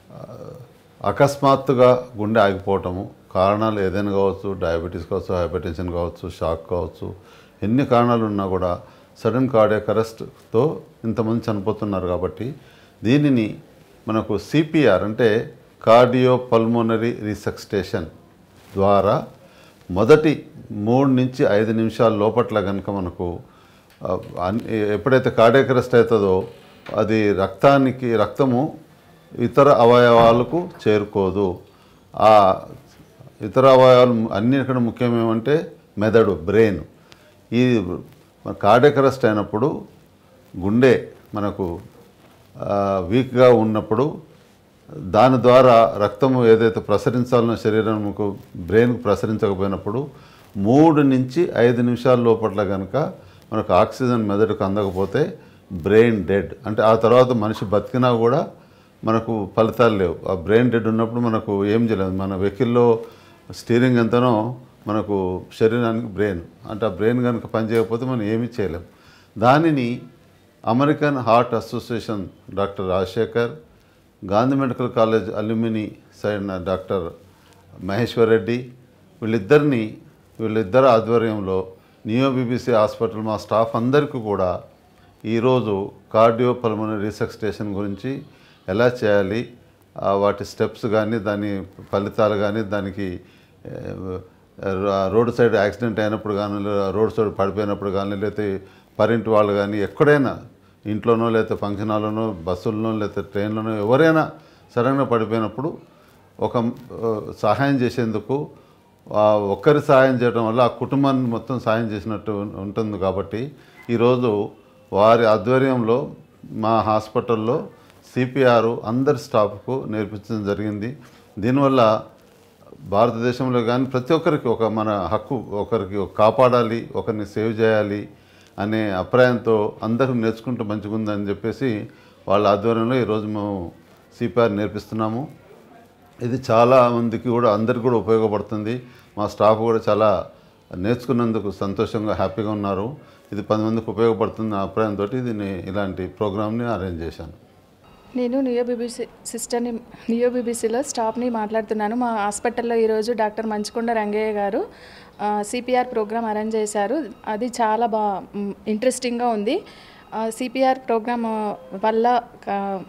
అకస్మాత్తుగా గుండె ఆగిపోవటము కారణాలు ఏదైనా కావచ్చు డయాబెటీస్ కావచ్చు హైపర్టెన్షన్ కావచ్చు షాక్ కావచ్చు ఎన్ని కారణాలు ఉన్నా కూడా సడన్ కార్డియాక్ అరెస్ట్తో ఇంతమంది చనిపోతున్నారు కాబట్టి దీనిని మనకు సిపిఆర్ అంటే కార్డియో పల్మోనరీ రీసక్స్టేషన్ ద్వారా మొదటి మూడు నుంచి ఐదు నిమిషాల లోపట్ల కనుక మనకు ఆ, అన్- ఎప్పుడైతే కార్డియాక్ అరెస్ట్ అవుతుందో అది రక్తానికి రక్తము ఇతర అవయవాలకు చేరుకోదు ఆ ఇతర అవయవాలు అన్నిటికంటే ముఖ్యం ఏమంటే మెదడు బ్రెయిన్ ఈ కార్డియాక్ అరెస్ట్ అయినప్పుడు గుండె మనకు ఆ, వీక్గా ఉన్నప్పుడు దాని ద్వారా రక్తము ఏదైతే ప్రసరించాలన్న శరీరంకు బ్రెయిన్కు ప్రసరించకపోయినప్పుడు మూడు నుంచి ఐదు నిమిషాల లోపట్ల కనుక మనకు ఆక్సిజన్ మెదడుకు అందకపోతే బ్రెయిన్ డెడ్ అంటే ఆ తర్వాత మనిషి బతికినా కూడా మనకు ఫలితాలు లేవు ఆ బ్రెయిన్ డెడ్ ఉన్నప్పుడు మనకు ఏం చేయలేదు మన వెహికల్లో స్టీరింగ్ ఎంతనో మనకు శరీరానికి బ్రెయిన్ అంటే ఆ బ్రెయిన్ కనుక పనిచేయకపోతే మనం ఏమీ చేయలేం దానిని American heart association doctor Rajasekhar Gandhi medical college alumni side doctor Maheshwar Reddy వీళ్ళిద్దరిని వీళ్ళిద్దరి ఆధ్వర్యంలో నియో బీబీసీ హాస్పిటల్ మా స్టాఫ్ అందరికీ కూడా ఈరోజు కార్డియో పల్మనరీ రీసెక్స్టేషన్ గురించి ఎలా చేయాలి ఆ వాటి స్టెప్స్ కానీ దాని ఫలితాలు కానీ దానికి ఏ, రా- రోడ్ సైడ్ యాక్సిడెంట్ అయినప్పుడు కానీ లేదా రోడ్ సైడ్ పడిపోయినప్పుడు కానీ లేకపోతే పరింటి వాళ్ళు కానీ ఎక్కడైనా ఇంట్లోనో లేకపోతే ఫంక్షన్ హాల్లోనో బస్సుల్లోనో లేకపోతే ట్రైన్లోనో ఎవరైనా సడన్గా పడిపోయినప్పుడు ఒక ఆ, సహాయం చేసేందుకు ఆ ఒక్కరి సహాయం చేయడం వల్ల ఆ కుటుంబాన్ని మొత్తం సహాయం చేసినట్టు ఉం- ఉంటుంది కాబట్టి ఈరోజు వారి ఆధ్వర్యంలో మా హాస్పిటల్లో సిపిఆర్ అందరి స్టాఫ్కు నేర్పించడం జరిగింది దీనివల్ల భారతదేశంలో కానీ ప్రతి ఒక్కరికి ఒక మన హక్కు ఒకరికి కాపాడాలి ఒకరిని సేవ్ చేయాలి అనే అభిప్రాయంతో అందరూ నేర్చుకుంటూ మంచిగుందని చెప్పేసి వాళ్ళ ఆధ్వర్యంలో ఈరోజు మేము సిపిఆర్ నేర్పిస్తున్నాము ఇది చాలా మందికి కూడా అందరికి కూడా ఉపయోగపడుతుంది మా స్టాఫ్ కూడా చాలా నేర్చుకున్నందుకు సంతోషంగా హ్యాపీగా ఉన్నారు ఇది పది మందికి ఉపయోగపడుతుంది అభిప్రాయంతో దీన్ని ఇలాంటి ప్రోగ్రామ్ని అరేంజ్ చేశాను నేను నియో బీబీసీ సిస్టర్ని నియో బీబీసీలో స్టాఫ్ని మాట్లాడుతున్నాను మా హాస్పిటల్లో ఈరోజు డాక్టర్ మంచుకొండ రంగయ్య గారు సిపిఆర్ ప్రోగ్రామ్ అరేంజ్ చేశారు అది చాలా బా మ్, ఇంట్రెస్టింగ్గా ఉంది సిపిఆర్ ప్రోగ్రామ్ వల్ల క-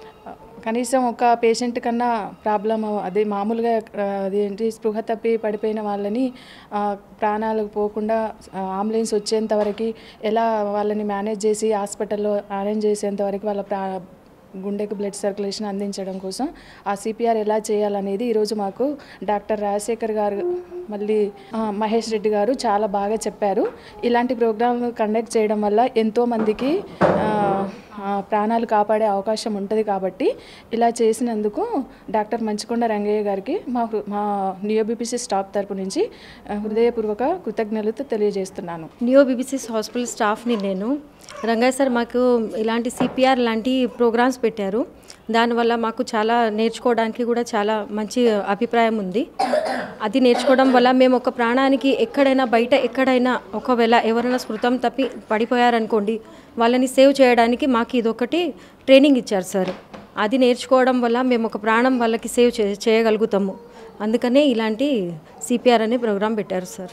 కనీసం ఒక పేషెంట్ కన్నా ప్రాబ్లం అదే మామూలుగా ఆ, అదేంటి స్పృహ తప్పి పడిపోయిన వాళ్ళని ఆ, ప్రాణాలు పోకుండా ఆ, అంబులెన్స్ వచ్చేంత వరకు ఎలా వాళ్ళని మేనేజ్ చేసి హాస్పిటల్లో అరేంజ్ చేసేంత వరకు వాళ్ళ ప్రా గుండెకు బ్లడ్ సర్క్యులేషన్ అందించడం కోసం ఆ సిపిఆర్ ఎలా చేయాలనేది ఈరోజు మాకు డాక్టర్ రాజశేఖర్ గారు మళ్ళీ ఆ, మహేష్ రెడ్డి గారు చాలా బాగా చెప్పారు ఇలాంటి ప్రోగ్రాంలు కండక్ట్ చేయడం వల్ల ఎంతోమందికి ప్రాణాలు కాపాడే అవకాశం ఉంటుంది కాబట్టి ఇలా చేసినందుకు డాక్టర్ మంచుకొండ రంగయ్య గారికి మా హృ- మా నియోబిపిసి స్టాఫ్ తరపు నుంచి ఆ, హృదయపూర్వక కృతజ్ఞతలు తెలియజేస్తున్నాను నియో బీబీసీ హాస్పిటల్ స్టాఫ్ని నేను రంగయ్య సార్ మాకు ఇలాంటి సిపిఆర్ లాంటి ప్రోగ్రామ్స్ పెట్టారు దానివల్ల మాకు చాలా నేర్చుకోవడానికి కూడా చాలా మంచి అభిప్రాయం ఉంది అది నేర్చుకోవడం వల్ల మేము ఒక ప్రాణానికి ఎక్కడైనా బయట ఎక్కడైనా ఒకవేళ ఎవరైనా స్మృతం తప్పి పడిపోయారనుకోండి వాళ్ళని సేవ్ చేయడానికి మాకు ఇదొకటి ట్రైనింగ్ ఇచ్చారు సార్ అది నేర్చుకోవడం వల్ల మేము ఒక ప్రాణం వాళ్ళకి సేవ్ చే చేయగలుగుతాము అందుకనే ఇలాంటి సిపిఆర్ అనే ప్రోగ్రాం పెట్టారు sir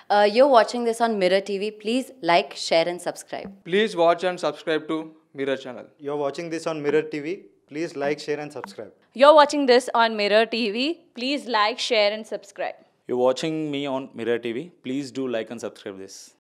Uh, you're watching this on Mirror TV. Please like, share, and subscribe. Please watch and subscribe to Mirror channel. You're watching this on Mirror TV. Please like, share, and subscribe. You're watching this on Mirror TV. Please like, share, and subscribe. You're watching me on Mirror TV. Please do like and subscribe this.